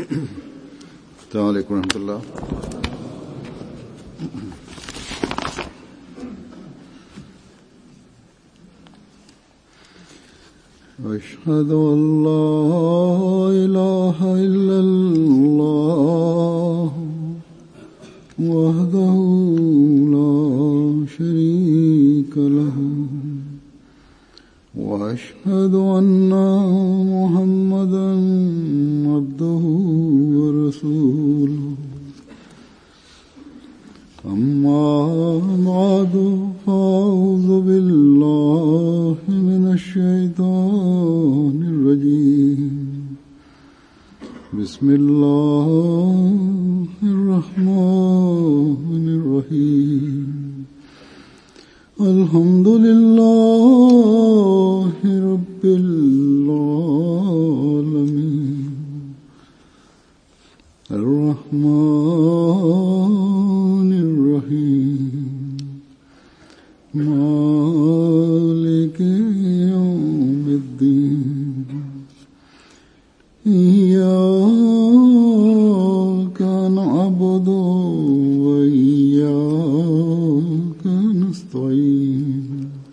السلام عليكم ورحمة الله أشهد أن لا إله إلا الله وحده لا شريك له وأشهد أن محمدا عبده ورسوله أما بعد فأعوذ بالله من الشيطان الرجيم بسم الله الرحمن الرحيم الحمد لله رب العالمين الرحمن الرحيم مالك يوم الدين إياك نعبد وإياك نستعين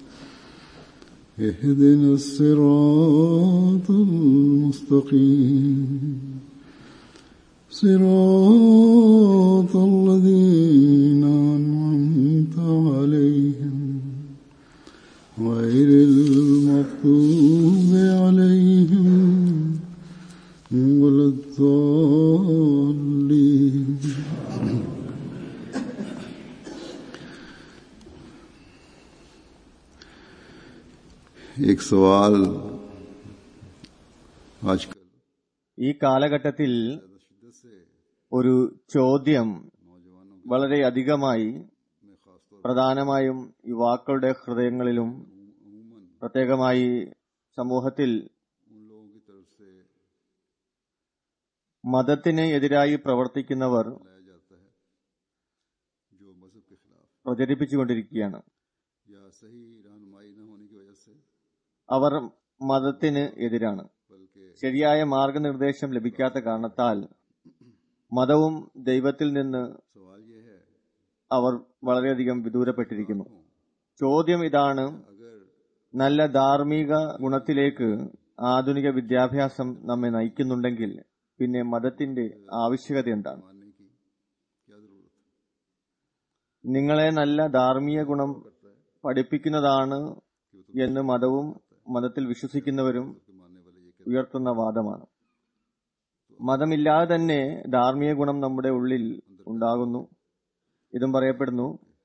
اهدنا الصراط المستقيم صراط الذين أنعمت عليهم غير المغضوب عليهم ولا الضالين एक सवाल आजकल ഈ കാലഘട്ടത്തിൽ ഒരു ചോദ്യം വളരെ അധികമായി പ്രധാനമായും യുവാക്കളുടെ ഹൃദയങ്ങളിലും പ്രത്യേകമായി സമൂഹത്തിൽ മതത്തിന് എതിരായി പ്രവർത്തിക്കുന്നവർ പ്രചരിപ്പിച്ചുകൊണ്ടിരിക്കുകയാണ് या सही रहनुमाई न होने की वजह से അവർ മതത്തിന് എതിരാണ് बल्कि ശരിയായ മാർഗനിർദ്ദേശം ലഭിക്കാത്ത കാരണത്താൽ മതവും ദൈവത്തിൽ നിന്ന് सवाल ये है അവർ വളരെയധികം വിദൂരപ്പെട്ടിരിക്കുന്നു ചോദ്യം ഇതാണ് अगर നല്ല ധാർമ്മിക ഗുണത്തിലേക്ക് ആധുനിക വിദ്യാഭ്യാസം നമ്മെ നയിക്കുന്നുണ്ടെങ്കിൽ പിന്നെ മതത്തിന്റെ ആവശ്യകത എന്താണ് मानने की क्या जरूरत है നിങ്ങളെ നല്ല ധാർമ്മിക ഗുണം പഠിപ്പിക്കുന്നതാണ് എന്ന് മതവും മതത്തിൽ വിശ്വസിക്കുന്നവരും कि मानने वाले ये ഉയർത്തുന്ന വാദമാണ് മതമില്ലാതെ തന്നെ ധാർമ്മിക ഗുണം നമ്മുടെ ഉള്ളിൽ ഉണ്ടാകുന്നു ഇതും പറയപ്പെടുന്നു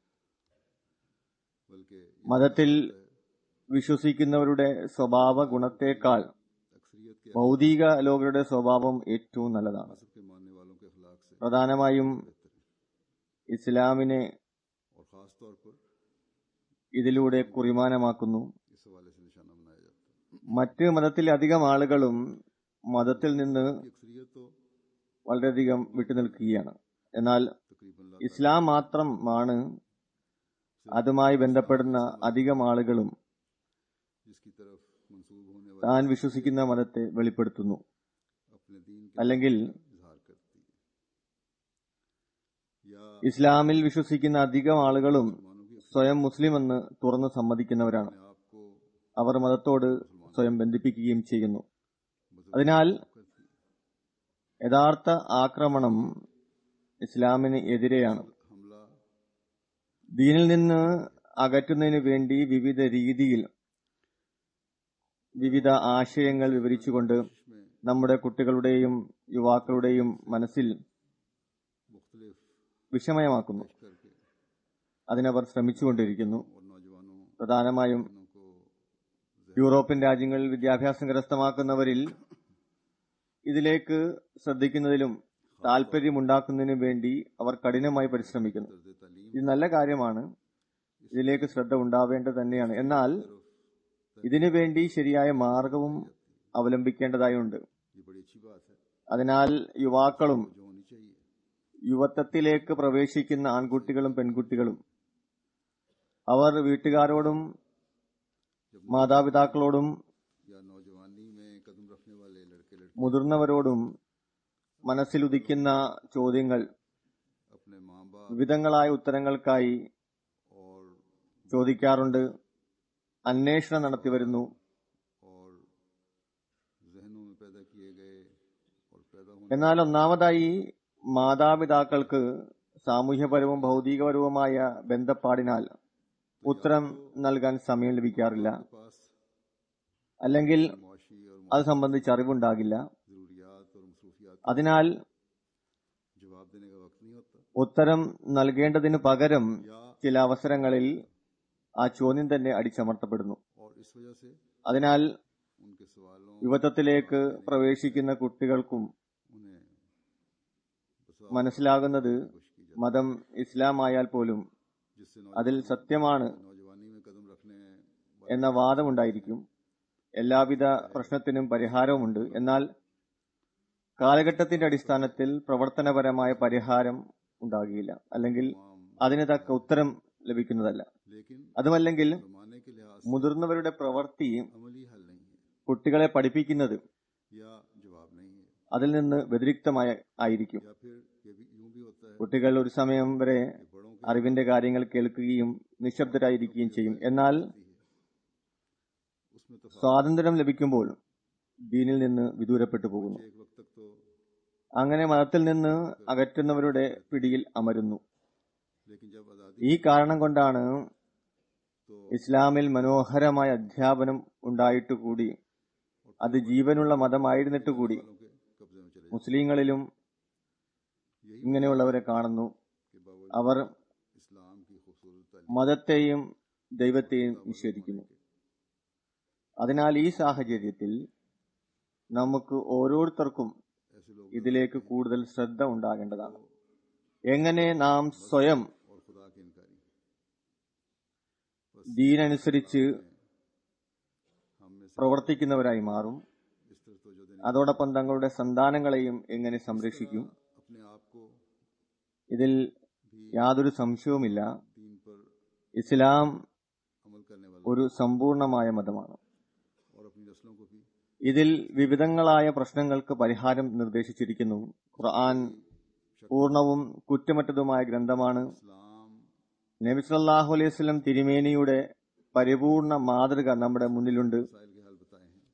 बल्कि മതത്തിൽ വിശ്വസിക്കുന്നവരുടെ സ്വഭാവ ഗുണത്തേക്കാൾ अक्सरियत के ഭൗതിക ലോകരുടെ സ്വഭാവം ഏറ്റവും നല്ലതാണ് मजहब के मानने वालों के अखलाक से പ്രധാനമായും ഇസ്ലാമിനെ और खास तौर पर ഇതിലൂടെ കുറിമാനമാക്കുന്നു इस हवाले से निशाना बनाया जाता है മറ്റ് മതത്തിലെ അധികം ആളുകളും മതത്തിൽ നിന്ന് कि अक्सरियत तो വളരെയധികം വിട്ടുനിൽക്കുകയാണ് എന്നാൽ तकरीबन लाख ഇസ്ലാം മാത്രമാണ് അതുമായി ബന്ധപ്പെടുന്ന അധികം ആളുകളും जिसकी तरफ मंसूब होने वाले താൻ വിശ്വസിക്കുന്ന മതത്തെ വെളിപ്പെടുത്തുന്നു अपने दीन के അല്ലെങ്കിൽ इजहार करती है या ഇസ്ലാമിൽ വിശ്വസിക്കുന്ന അധികം ആളുകളും मानो कि സ്വയം മുസ്ലിം എന്ന് തുറന്ന് സമ്മതിക്കുന്നവരാണ് अपने आप को അവർ മതത്തോട് സ്വയം ബന്ധിപ്പിക്കുകയും ചെയ്യുന്നു അതിനാൽ करती है യഥാർത്ഥ ആക്രമണം ഇസ്ലാമിന് എതിരെയാണ് हमला ദീനിൽ നിന്ന് അകറ്റുന്നതിന് വേണ്ടി വിവിധ രീതിയിൽ വിവിധ ആശയങ്ങൾ വിവരിച്ചുകൊണ്ട് में നമ്മുടെ കുട്ടികളുടെയും യുവാക്കളുടെയും മനസ്സിൽ मुख्तलिफ വിഷമയമാക്കുന്നു करके അതിനവർ ശ്രമിച്ചുകൊണ്ടിരിക്കുന്നു और नौजवानों പ്രധാനമായും को യൂറോപ്യൻ രാജ്യങ്ങളിൽ വിദ്യാഭ്യാസം കരസ്ഥമാക്കുന്നവരിൽ ഇതിലേക്ക് ശ്രദ്ധിക്കുന്നതിലും താല്പര്യമുണ്ടാക്കുന്നതിനും വേണ്ടി അവർ കഠിനമായി പരിശ്രമിക്കുന്നു तर्ज तालीम ഇത് നല്ല കാര്യമാണ് ഇതിലേക്ക് ശ്രദ്ധ ഉണ്ടാവേണ്ടത് തന്നെയാണ് എന്നാൽ ഇതിനു വേണ്ടി ശരിയായ മാർഗവും അവലംബിക്കേണ്ടതായുണ്ട് ये बड़ी अच्छी बात है അതിനാൽ യുവാക്കളും जो होनी चाहिए യുവത്വത്തിലേക്ക് പ്രവേശിക്കുന്ന ആൺകുട്ടികളും പെൺകുട്ടികളും അവർ വീട്ടുകാരോടും മാതാപിതാക്കളോടും या नौजवानी में कदम रखने वाले लड़के लड़के മുതിർന്നവരോടും മനസ്സിലുദിക്കുന്ന ചോദ്യങ്ങൾ अपने माँ बाप വിവിധങ്ങളായ ഉത്തരങ്ങൾക്കായി और ചോദിക്കാറുണ്ട് അന്വേഷണം നടത്തിവരുന്നു और जहनों में पैदा किए गए और पैदा होने എന്നാൽ ഒന്നാമതായി മാതാപിതാക്കൾക്ക് സാമൂഹ്യപരവും ഭൗതികപരവുമായ ബന്ധപ്പാടിനാൽ ഉത്തരം നൽകാൻ സമയം ലഭിക്കാറില്ല के पास അല്ലെങ്കിൽ मुआशी और അത് സംബന്ധിച്ച് അറിവുണ്ടാകില്ല ज़रूरियात और मसरूफियात അതിനാൽ जवाब देने का वक्त नहीं होता ഉത്തരം നൽകേണ്ടതിനു പകരം या ചില അവസരങ്ങളിൽ ആ ചോദ്യം തന്നെ അടിച്ചമർത്തപ്പെടുന്നു और इस वजह से അതിനാൽ उनके सवालों യുവത്വത്തിലേക്ക് പ്രവേശിക്കുന്ന കുട്ടികൾക്കും उन्हें बसा മനസ്സിലാകുന്നത് कोशिश की जाती മതം ഇസ്ലാം ആയാൽ പോലും है, जिससे അതിൽ സത്യമാണ് नौजवानी में कदम रखने എന്ന വാദമുണ്ടായിരിക്കും എല്ലാവിധ പ്രശ്നത്തിനും പരിഹാരവുമുണ്ട് എന്നാൽ കാലഘട്ടത്തിന്റെ അടിസ്ഥാനത്തിൽ പ്രവർത്തനപരമായ പരിഹാരം ഉണ്ടാകുകയില്ല അല്ലെങ്കിൽ അതിന് തക്ക ഉത്തരം ലഭിക്കുന്നതല്ല लेकिन അതുമല്ലെങ്കിൽ जमाने के लिहाज മുതിർന്നവരുടെ പ്രവൃത്തി से अमली हल नहीं है കുട്ടികളെ പഠിപ്പിക്കുന്നത് या जवाब नहीं है അതിൽ നിന്ന് വ്യതിരിക്തമായ ആയിരിക്കും या फिर ये भी यूं भी होता है കുട്ടികൾ ഒരു സമയം വരെ कि बड़ों की അറിവിന്റെ കാര്യങ്ങൾ കേൾക്കുകയും നിശബ്ദരായിരിക്കുകയും ചെയ്യും എന്നാൽ होती है उसमें तो സ്വാതന്ത്ര്യം ലഭിക്കുമ്പോൾ ദീനിൽ നിന്ന് വിദൂരപ്പെട്ടു പോകുന്നു एक वक्त तक तो അങ്ങനെ മതത്തിൽ നിന്ന് അകറ്റുന്നവരുടെ പിടിയിൽ അമരുന്നു लेकिन जब आज़ादी ഈ കാരണം കൊണ്ടാണ് तो ഇസ്ലാമിൽ മനോഹരമായ അധ്യാപനം ഉണ്ടായിട്ട് കൂടി അത് ജീവനുള്ള മതമായിരുന്നിട്ട് കൂടി वालों के कब्जे में चले മുസ്ലിങ്ങളിലും यही ഇങ്ങനെയുള്ളവരെ കാണുന്നു के बावजूद അവർ इस्लाम की खूबसूरत तालीम മതത്തെയും ദൈവത്തെയും നിഷേധിക്കുന്നു അതിനാൽ ഈ സാഹചര്യത്തിൽ നമുക്ക് ഓരോരുത്തർക്കും ऐसे लोग ഇതിലേക്ക് കൂടുതൽ ശ്രദ്ധ ഉണ്ടാകേണ്ടതാണ് എങ്ങനെ നാം സ്വയം और खुदा के इनकारी ദീനനുസരിച്ച് हम में से പ്രവർത്തിക്കുന്നവരായി മാറും इस तरह तो जो देने അതോടൊപ്പം തങ്ങളുടെ സന്താനങ്ങളെയും എങ്ങനെ സംരക്ഷിക്കും अपने आप को ഇതിൽ യാതൊരു സംശയവുമില്ല दीन पर ഇസ്ലാം अमल करने वाला ഒരു സമ്പൂർണമായ മതമാണ് और अपनी नस्लों को भी ഇതിൽ വിവിധങ്ങളായ പ്രശ്നങ്ങൾക്ക് പരിഹാരം നിർദ്ദേശിച്ചിരിക്കുന്നു ഖുർആൻ പൂർണവും കുറ്റമറ്റതുമായ ഗ്രന്ഥമാണ് इस्लाम നബി സല്ലല്ലാഹു അലൈഹി വസല്ലം തിരുമേനിയുടെ പരിപൂർണ മാതൃക നമ്മുടെ മുന്നിലുണ്ട് साहिल के हाल बताए हैं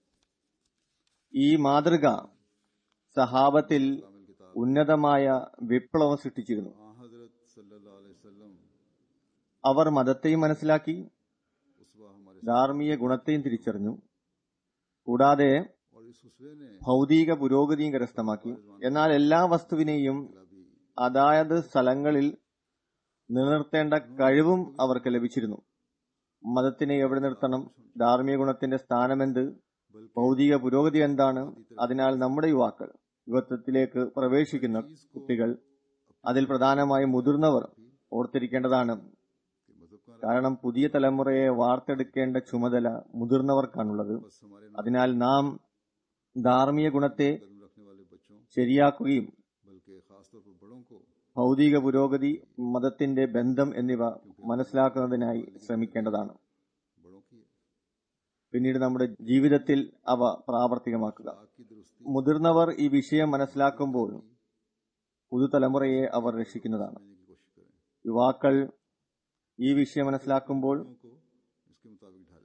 ഈ മാതൃക സഹാബത്തിൽ कामिल किताब ഉന്നതമായ വിപ്ലവം സൃഷ്ടിച്ചിരുന്നു आ हजरत सल्लल्लाहु अलैहि वसल्लम അവർ മതത്തെയും മനസ്സിലാക്കി उसवा हमारे ധാർമ്മിക ഗുണത്തെയും തിരിച്ചറിഞ്ഞു കൂടാതെ और इस उसवे ने ഭൗതിക പുരോഗതിയും കരസ്ഥമാക്കി എന്നാൽ എല്ലാ വസ്തുവിനെയും भी അതായത് സ്ഥലങ്ങളിൽ നിലനിർത്തേണ്ട കഴിവും അവർക്ക് ലഭിച്ചിരുന്നു മതത്തിനെ എവിടെ നിർത്തണം ധാർമ്മിക ഗുണത്തിന്റെ സ്ഥാനമെന്ത് ഭൗതിക പുരോഗതി എന്താണ് അതിനാൽ നമ്മുടെ യുവാക്കൾ യുവത്വത്തിലേക്ക് പ്രവേശിക്കുന്ന കുട്ടികൾ അതിൽ പ്രധാനമായും മുതിർന്നവർ ഓർത്തിരിക്കേണ്ടതാണ് कि मजहब का കാരണം പുതിയ തലമുറയെ വാർത്തെടുക്കേണ്ട ചുമതല മുതിർന്നവർക്കാണുള്ളത് बस हमारे അതിനാൽ നാം ധാർമ്മിക ഗുണത്തെ कदम रखने वाले बच्चों ശരിയാക്കുകയും बल्कि खासतौर पर बड़ों को ഭൗതിക പുരോഗതി മതത്തിന്റെ ബന്ധം എന്നിവ മനസ്സിലാക്കുന്നതിനായി ശ്രമിക്കേണ്ടതാണ് बड़ों की है പിന്നീട് നമ്മുടെ ജീവിതത്തിൽ അവ പ്രാവർത്തികമാക്കുക आग की दुरुस्ती മുതിർന്നവർ ഈ വിഷയം മനസ്സിലാക്കുമ്പോൾ പുതുതലമുറയെ അവർ രക്ഷിക്കുന്നതാണ് करने की कोशिश करें യുവാക്കൾ ഈ വിഷയം മനസ്സിലാക്കുമ്പോൾ लोगों को इसके मुताबिक ढालें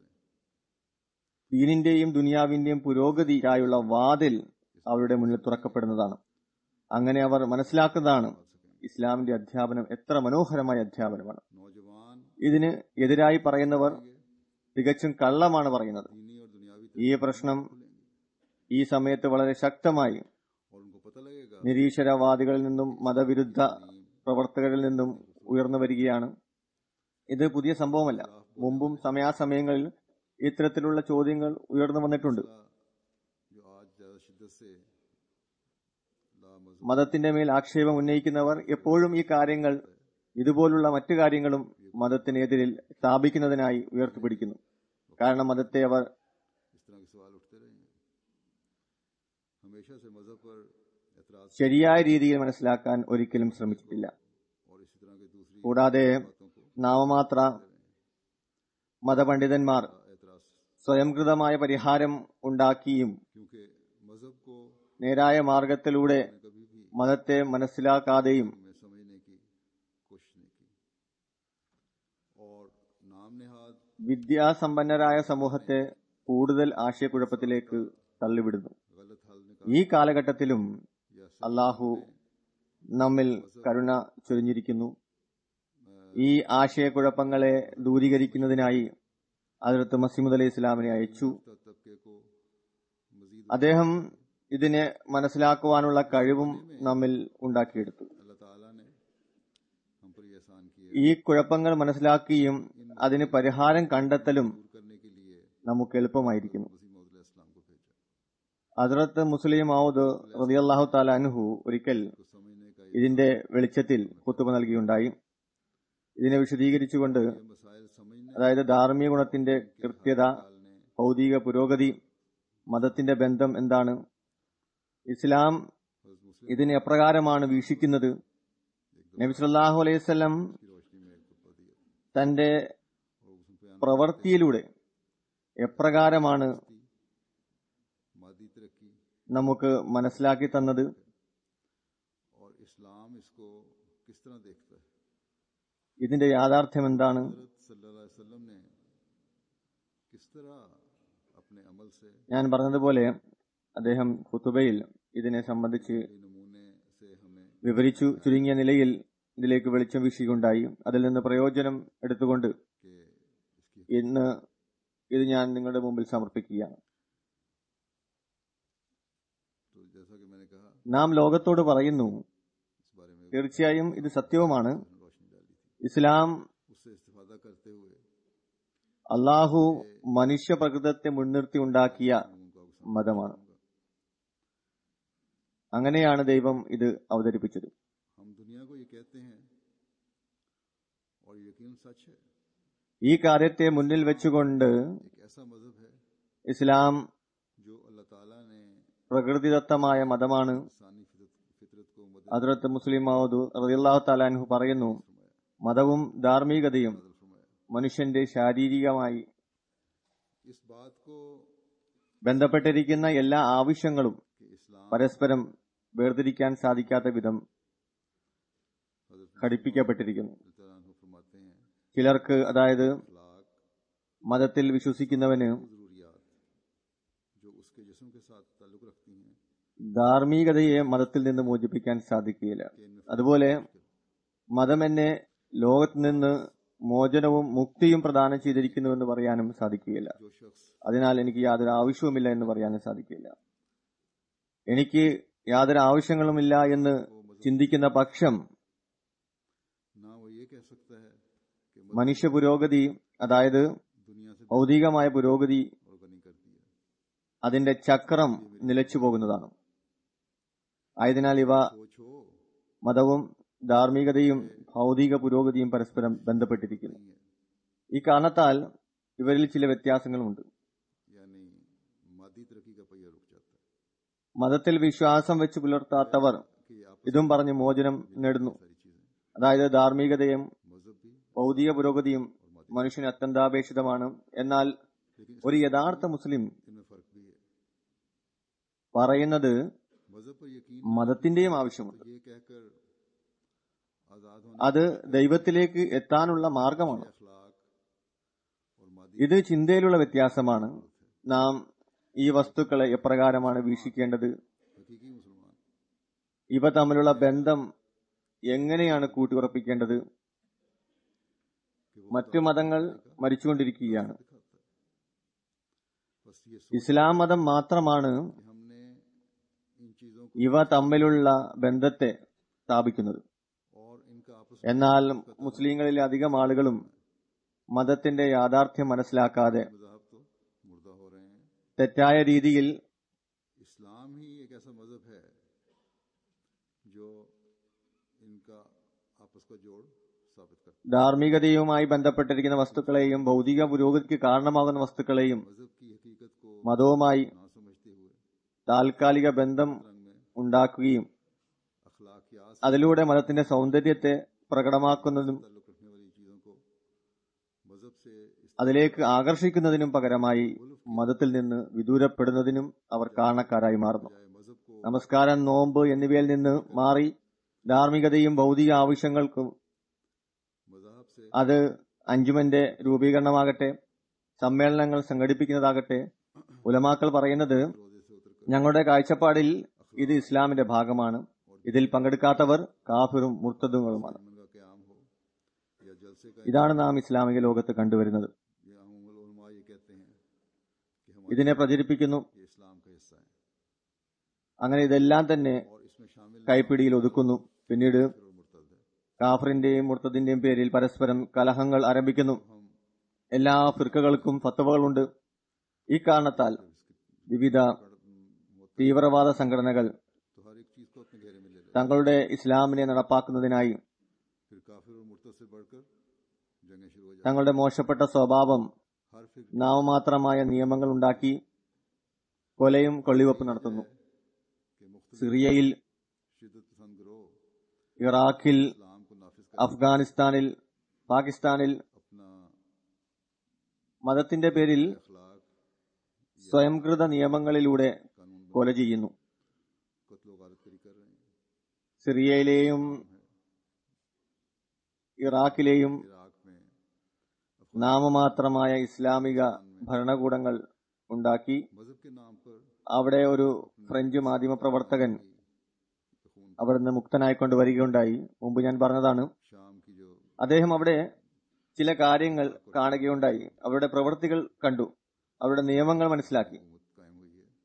ദീനിന്റെയും ദുനിയാവിന്റെയും പുരോഗതിക്കായുള്ള വാതിൽ അവരുടെ മുന്നിൽ തുറക്കപ്പെടുന്നതാണ് അങ്ങനെ അവർ മനസ്സിലാക്കുന്നതാണ് ഇസ്ലാമിന്റെ അധ്യാപനം എത്ര മനോഹരമായ അധ്യാപനമാണ് नौजवान ഇതിന് എതിരായി പറയുന്നവർ തികച്ചും കള്ളമാണ് പറയുന്നത് दीनी और दुनियावी ഈ പ്രശ്നം ഈ സമയത്ത് വളരെ ശക്തമായി और उनको पता लगेगा നിരീശ്വരവാദികളിൽ നിന്നും മതവിരുദ്ധ പ്രവർത്തകരിൽ നിന്നും ഉയർന്നു വരികയാണ് ഇത് പുതിയ സംഭവമല്ല മുമ്പും സമയാസമയങ്ങളിൽ ഇത്തരത്തിലുള്ള ചോദ്യങ്ങൾ ഉയർന്നു വന്നിട്ടുണ്ട് जो आज ज्यादा शिद्दत से लामज़ മതത്തിന്റെ മേൽ ആക്ഷേപം ഉന്നയിക്കുന്നവർ എപ്പോഴും ഈ കാര്യങ്ങൾ ഇതുപോലുള്ള മറ്റു കാര്യങ്ങളും മതത്തിനെതിരിൽ സ്ഥാപിക്കുന്നതിനായി ഉയർത്തിപ്പിടിക്കുന്നു കാരണം മതത്തെ അവർ इस तरह के सवाल उठते रहेंगे हमेशा से मजहब पर एतराज ശരിയായ രീതിയിൽ മനസ്സിലാക്കാൻ ഒരിക്കലും ശ്രമിച്ചിട്ടില്ല और इसी तरह की दूसरी കൂടാതെ बातों को നാമമാത്ര മതപണ്ഡിതന്മാർ एतराज സ്വയംകൃതമായ പരിഹാരം ഉണ്ടാക്കിയും क्योंकि मजहब को നേരായ മാർഗത്തിലൂടെ कभी भी മതത്തെ മനസ്സിലാക്കാതെയും में समझने की कोशिश नहीं की और नाम नेहाद വിദ്യാസമ്പന്നരായ സമൂഹത്തെ കൂടുതൽ ആശയക്കുഴപ്പത്തിലേക്ക് തള്ളിവിടുന്നു गलत हल में ഈ കാലഘട്ടത്തിലും या അള്ളാഹു നമ്മിൽ കരുണ ചൊരിഞ്ഞിരിക്കുന്നു ഈ ആശയക്കുഴപ്പങ്ങളെ ദൂരീകരിക്കുന്നതിനായി അതിർത്ത് മസീമുദ് അലൈഹി ഇസ്ലാമിനെ അയച്ചു सख्त तबके को मजीद അദ്ദേഹം ഇതിനെ മനസ്സിലാക്കുവാനുള്ള കഴിവും നമ്മിൽ ഉണ്ടാക്കിയെടുത്തു अल्लाह ताला ने हम पर ये एहसान किए ഈ കുഴപ്പങ്ങൾ മനസ്സിലാക്കുകയും അതിന് പരിഹാരം കണ്ടെത്തലും दूर करने के लिए നമുക്ക് എളുപ്പമായിരിക്കുന്നു मसीह मौद इस्लाम को भेजा അതിർത്ത് മുസ്ലിം ഔദ് റളിയല്ലാഹു താല അൻഹു ഒരിക്കൽ तो समझने का ഇതിന്റെ വെളിച്ചത്തിൽ കുത്തുബ നൽകിയുണ്ടായി ഇതിനെ വിശദീകരിച്ചുകൊണ്ട് ये मसाइल समझने അതായത് ധാർമ്മിക ഗുണത്തിന്റെ കൃത്യത ने ഭൗതിക പുരോഗതി മതത്തിന്റെ ബന്ധം എന്താണ് ഇസ്ലാം हज़रत मुस्लिम ഇതിനെ എപ്രകാരമാണ് വീക്ഷിക്കുന്നത് നബി സല്ലല്ലാഹു അലൈഹി വസല്ലം की रोशनी में एक खुतबा दिया തന്റെ और उसमें बयान പ്രവൃത്തിയിലൂടെ എപ്രകാരമാണ് की मादी तरक्की നമുക്ക് മനസ്സിലാക്കി തന്നത് और इस्लाम इसको किस तरह देखता है ഇതിന്റെ യാഥാർത്ഥ്യം എന്താണ് हजरत सल्लल्लाहु अलैहि वसल्लम ने किस तरह अपने अमल से ഞാൻ പറഞ്ഞതുപോലെ അദ്ദേഹം ഖുതുബയിൽ ഇതിനെ സംബന്ധിച്ച് ये नमूने से हमें വിവരിച്ചു ചുരുങ്ങിയ നിലയിൽ ഇതിലേക്ക് വെളിച്ചം വീശുകയുണ്ടായി അതിൽ നിന്ന് പ്രയോജനം എടുത്തുകൊണ്ട് कि इसकी ഇന്ന് ഇത് ഞാൻ നിങ്ങളുടെ മുമ്പിൽ സമർപ്പിക്കുകയാണ് तो जैसा कि मैंने कहा നാം ലോകത്തോട് പറയുന്നു इस बारे में തീർച്ചയായും ഇത് സത്യവുമാണ് रोशनी डाली थी ഇസ്ലാം उससे इस्तेफादा करते हुए അള്ളാഹു മനുഷ്യ പ്രകൃതത്തെ മുൻനിർത്തി ഉണ്ടാക്കിയ उनको आपको മതമാണ് അങ്ങനെയാണ് ദൈവം ഇത് അവതരിപ്പിച്ചത് हम दुनिया को ये कहते हैं और यकीन सच है ഈ കാര്യത്തെ മുന്നിൽ വെച്ചുകൊണ്ട് एक ऐसा मजहब है ഇസ്ലാം जो अल्लाह ताला ने പ്രകൃതിദത്തമായ മതമാണ് इंसानी फितरत, फितरत को मदद അതിർത്ത് മുസ്ലിം മൗദു റളിയല്ലാഹു താലാൻഹു പറയുന്നു മതവും ധാർമ്മികതയും फरमाया മനുഷ്യന്റെ ശാരീരികമായി इस बात को ബന്ധപ്പെട്ടിരിക്കുന്ന എല്ലാ ആവശ്യങ്ങളും कि इस्लाम പരസ്പരം വേർതിരിക്കാൻ സാധിക്കാത്ത വിധം हजरत ഘടിപ്പിക്കപ്പെട്ടിരിക്കുന്നു मुस्लिम फरमाते हैं ചിലർക്ക് അതായത് अखलाक മതത്തിൽ വിശ്വസിക്കുന്നവന് वो जरूरियात जो उसके जिस्म के साथ ताल्लुक रखती हैं ധാർമ്മികതയെ മതത്തിൽ നിന്ന് മോചിപ്പിക്കാൻ സാധിക്കുകയില്ല कि इनमें അതുപോലെ മതം എന്നെ ലോകത്ത് നിന്ന് മോചനവും മുക്തിയും പ്രദാനം ചെയ്തിരിക്കുന്നുവെന്ന് പറയാനും സാധിക്കുകയില്ല जो शख्स അതിനാൽ എനിക്ക് യാതൊരു ആവശ്യവുമില്ല എന്ന് പറയാനും സാധിക്കില്ല എനിക്ക് യാതൊരു ആവശ്യങ്ങളുമില്ല എന്ന് ചിന്തിക്കുന്ന പക്ഷം ना वो ये कह सकता है कि मदद മനുഷ്യ പുരോഗതി അതായത് दुनिया से ഭൗതികമായ പുരോഗതി और गनी कर दिया അതിന്റെ ചക്രം നിലച്ചു പോകുന്നതാണ് ആയതിനാൽ ഇവ सोच हो മതവും ധാർമ്മികതയും ഭൗതിക പുരോഗതിയും പരസ്പരം ബന്ധപ്പെട്ടിരിക്കുന്നു नहीं है ഈ കാരണത്താൽ ഇവരിൽ ചില വ്യത്യാസങ്ങളുമുണ്ട് यानी मादी तरक्की का पहिया रुक जाता है മതത്തിൽ വിശ്വാസം വെച്ച് പുലർത്താത്തവർ कि आप ഇതും പറഞ്ഞ് മോചനം നേടുന്നു सारी चीजें അതായത് ധാർമ്മികതയും मजहब भी ഭൗതിക പുരോഗതിയും മനുഷ്യന് അത്യന്താപേക്ഷിതമാണ് എന്നാൽ लेकिन ഒരു യഥാർത്ഥ മുസ്ലിം इनमें फर्क भी है പറയുന്നത് मजहब पर यकीन മതത്തിന്റെയും ആവശ്യമുണ്ട് तो ये कहकर आजाद होने അത് ദൈവത്തിലേക്ക് എത്താനുള്ള മാർഗമാണ് अखलाक और मादी ഇത് ചിന്തയിലുള്ള വ്യത്യാസമാണ് നാം ഈ വസ്തുക്കളെ എപ്രകാരമാണ് വീക്ഷിക്കേണ്ടത് हकीकी मुसलमान ഇവ തമ്മിലുള്ള ബന്ധം എങ്ങനെയാണ് കൂട്ടിയുറപ്പിക്കേണ്ടത് कि वो മറ്റു മതങ്ങൾ മരിച്ചുകൊണ്ടിരിക്കുകയാണ് दिखाता है बस ये सोच ഇസ്ലാം മതം മാത്രമാണ് कि हमने इन चीजों को ഇവ തമ്മിലുള്ള ബന്ധത്തെ സ്ഥാപിക്കുന്നത് और इनका आपस എന്നാൽ മുസ്ലിങ്ങളിലെ അധികം ആളുകളും മതത്തിന്റെ യാഥാർത്ഥ്യം മനസ്സിലാക്കാതെ में मजाहब तो मुर्दा हो रहे हैं തെറ്റായ രീതിയിൽ इस्लाम ही एक ऐसा मजहब है जो इनका आपस का जोड़ साबित करता ധാർമ്മികതയുമായി ബന്ധപ്പെട്ടിരിക്കുന്ന വസ്തുക്കളെയും ഭൗതിക പുരോഗതിക്ക് കാരണമാകുന്ന വസ്തുക്കളെയും है मजहब की हकीकत को മതവുമായി ना समझते हुए താൽക്കാലിക ബന്ധം रंग में ഉണ്ടാക്കുകയും अखलाकियात से അതിലൂടെ മതത്തിന്റെ സൗന്ദര്യത്തെ പ്രകടമാക്കുന്നതും ताल्लुक रखने वाली चीजों को मजहब से इस അതിലേക്ക് ആകർഷിക്കുന്നതിനും പകരമായി മതത്തിൽ നിന്ന് വിദൂരപ്പെടുന്നതിനും അവർ കാരണക്കാരായി മാറുന്നു बजाय मजहब को നമസ്കാരം നോമ്പ് എന്നിവയിൽ നിന്ന് മാറി ധാർമ്മികതയും ഭൗതിക ആവശ്യങ്ങൾക്കും मजाहब से അത് അഞ്ചുമന്റെ രൂപീകരണമാകട്ടെ സമ്മേളനങ്ങൾ സംഘടിപ്പിക്കുന്നതാകട്ടെ ഉലമാക്കൾ പറയുന്നത് रोजे से उतर कर ഞങ്ങളുടെ കാഴ്ചപ്പാടിൽ ഇത് ഇസ്ലാമിന്റെ ഭാഗമാണ് ഇതിൽ പങ്കെടുക്കാത്തവർ കാഫിറും മുർത്തദുകളുമാണ് दुश्मन का क्याम हो या जलसे का ഇതാണ് നാം ഇസ്ലാമിക ലോകത്ത് കണ്ടുവരുന്നത് ये अमूमन उलमा ये कहते हैं कि हमारे ഇതിനെ പ്രചരിപ്പിക്കുന്നു ये इस्लाम का हिस्सा है അങ്ങനെ ഇതെല്ലാം തന്നെ और इसमें शामिल കൈപ്പിടിയിൽ ഒതുക്കുന്നു പിന്നീട് और मुर्तद है കാഫറിന്റെയും മുർത്തദിന്റെയും പേരിൽ പരസ്പരം കലഹങ്ങൾ ആരംഭിക്കുന്നു हम എല്ലാ ഫിർക്കകൾക്കും ഫത്തവകളുണ്ട് ഈ കാരണത്താൽ വിവിധ തീവ്രവാദ സംഘടനകൾ तो हर एक चीज को अपने घेरे में ले ले തങ്ങളുടെ ഇസ്ലാമിനെ നടപ്പാക്കുന്നതിനായി फिर काफिर और मुर्तद से बढ़कर जंगें शुरू हो जाती തങ്ങളുടെ മോശപ്പെട്ട സ്വഭാവം हर फिक्र നാമമാത്രമായ നിയമങ്ങൾ ഉണ്ടാക്കി കൊലയും കൊള്ളിവെപ്പ് നടത്തുന്നു के मुख्तलिफ സിറിയയിൽ शिदत पसंद ग्रोह ഇറാഖിൽ इस्लाम को नाफिज कर അഫ്ഗാനിസ്ഥാനിൽ പാകിസ്ഥാനിൽ अपना മതത്തിന്റെ പേരിൽ अखलाक സ്വയംകൃത നിയമങ്ങളിലൂടെ कानून കൊല ചെയ്യുന്നു कत्लो गारत करी कर रहे हैं സിറിയയിലെയും ഇറാഖിലെയും इराक में നാമമാത്രമായ ഇസ്ലാമിക ഭരണകൂടങ്ങൾ ഉണ്ടാക്കി मजहब के नाम पर അവിടെ ഒരു ഫ്രഞ്ച് മാധ്യമ പ്രവർത്തകൻ खून അവിടുന്ന് മുക്തനായിക്കൊണ്ട് വരികയുണ്ടായി മുമ്പ് ഞാൻ പറഞ്ഞതാണ് शाम की जो അദ്ദേഹം അവിടെ ചില കാര്യങ്ങൾ കാണുകയുണ്ടായി അവരുടെ പ്രവൃത്തികൾ കണ്ടു അവരുടെ നിയമങ്ങൾ മനസ്സിലാക്കി हुकूमत कायम हुई है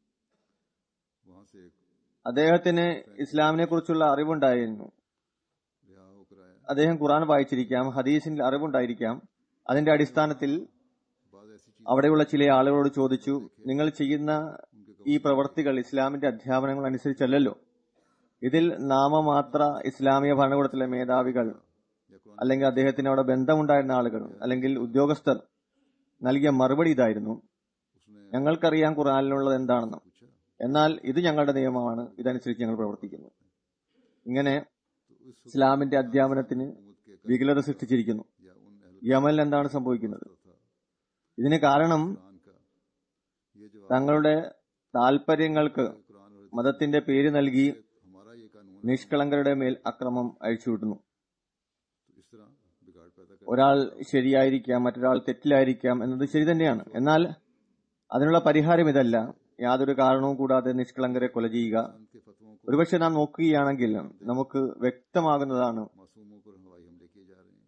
वहां से एक അദ്ദേഹത്തിന് ഇസ്ലാമിനെ കുറിച്ചുള്ള അറിവുണ്ടായിരുന്നു रिहा होकर आया അദ്ദേഹം ഖുറാൻ വായിച്ചിരിക്കാം ഹദീസിൽ അറിവുണ്ടായിരിക്കാം അതിന്റെ അടിസ്ഥാനത്തിൽ बाद ऐसी चीज അവിടെയുള്ള ചില ആളുകളോട് ചോദിച്ചു നിങ്ങൾ ചെയ്യുന്ന ഈ പ്രവർത്തികൾ ഇസ്ലാമിന്റെ അധ്യാപനങ്ങൾ അനുസരിച്ചല്ലല്ലോ ഇതിൽ നാമമാത്ര ഇസ്ലാമിക ഭരണകൂടത്തിലെ മേധാവികൾ या कुरान അല്ലെങ്കിൽ അദ്ദേഹത്തിന് അവിടെ ബന്ധമുണ്ടായിരുന്ന ആളുകൾ അല്ലെങ്കിൽ ഉദ്യോഗസ്ഥർ നൽകിയ മറുപടി ഇതായിരുന്നു उसने ഞങ്ങൾക്കറിയാം ഖുറാനിലുള്ളത് എന്താണെന്ന് पूछा എന്നാൽ ഇത് ഞങ്ങളുടെ നിയമമാണ് ഇതനുസരിച്ച് ഞങ്ങൾ പ്രവർത്തിക്കുന്നു ഇങ്ങനെ तो उस ഇസ്ലാമിന്റെ അധ്യാപനത്തിന് हुकूमत के വികലത സൃഷ്ടിച്ചിരിക്കുന്നു या उन अहल യമനിൽ എന്താണ് സംഭവിക്കുന്നത് था ഇതിന് കാരണം कुरान का ये जवाब തങ്ങളുടെ താൽപര്യങ്ങൾക്ക് कुरान और മതത്തിന്റെ പേര് നൽകി हमारा ये कानून നിഷ്കളങ്കരുടെ മേൽ അക്രമം അഴിച്ചുവിടുന്നു तो इस तरह बिगाड़ पैदा कर ഒരാൾ ശരിയായിരിക്കാം മറ്റൊരാൾ തെറ്റിലായിരിക്കാം എന്നത് ശരി തന്നെയാണ് എന്നാൽ അതിനുള്ള പരിഹാരം ഇതല്ല യാതൊരു കാരണവും കൂടാതെ നിഷ്കളങ്കരെ കൊല ചെയ്യുക के फतवों को ഒരുപക്ഷെ നാം നോക്കുകയാണെങ്കിൽ നമുക്ക് വ്യക്തമാകുന്നതാണ് मासूमों पर हवाई हमले किए जा रहे हैं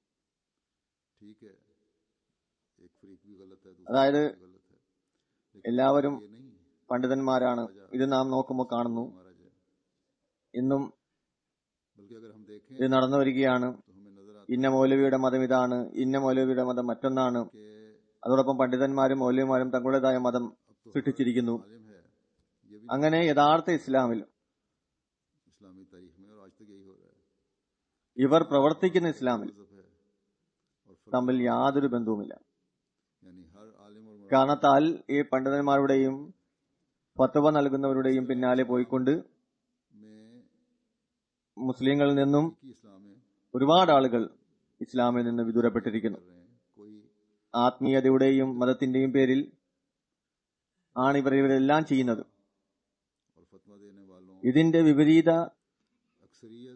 ठीक है एक फरीक भी गलत है दूसरा അതായത് भी गलत है लेकिन എല്ലാവരും ये नहीं പണ്ഡിതന്മാരാണ് ഇത് നാം നോക്കുമ്പോൾ കാണുന്നു हमारा जाए ഇന്നും बल्कि अगर हम देखें ഇത് നടന്നു വരികയാണ് तो हमें नजर आता ഇന്ന മൗലവിയുടെ മതം ഇതാണ് ഇന്ന മൗലവിയുടെ മതം മറ്റൊന്നാണ് है कि അതോടൊപ്പം പണ്ഡിതന്മാരും മൗലവിമാരും തങ്ങളുടേതായ മതം സൃഷ്ടിച്ചിരിക്കുന്നു आलिम है ये भी അങ്ങനെ യഥാർത്ഥ ഇസ്ലാമിൽ इस्लामी तारीख में और आज तक यही हो रहा है ഇവർ പ്രവർത്തിക്കുന്ന ഇസ്ലാമിൽ मजहब है और फर्क തമ്മിൽ യാതൊരു ബന്ധവുമില്ല यानी हर आलिम और मुराद കാരണത്താൽ ഈ പണ്ഡിതന്മാരുടെയും ഫത്വ നൽകുന്നവരുടെയും പിന്നാലെ പോയിക്കൊണ്ട് में മുസ്ലിങ്ങളിൽ നിന്നും की इस्लाम में ഒരുപാട് ആളുകൾ ഇസ്ലാമിൽ നിന്ന് വിദൂരപ്പെട്ടിരിക്കുന്നു कर रहे हैं कोई ആത്മീയതയുടെയും മതത്തിന്റെയും പേരിൽ ആണ് ഇവർ ഇവരെല്ലാം ചെയ്യുന്നത് और फतवा देने वालों ഇതിന്റെ വിപരീത अक्सरियत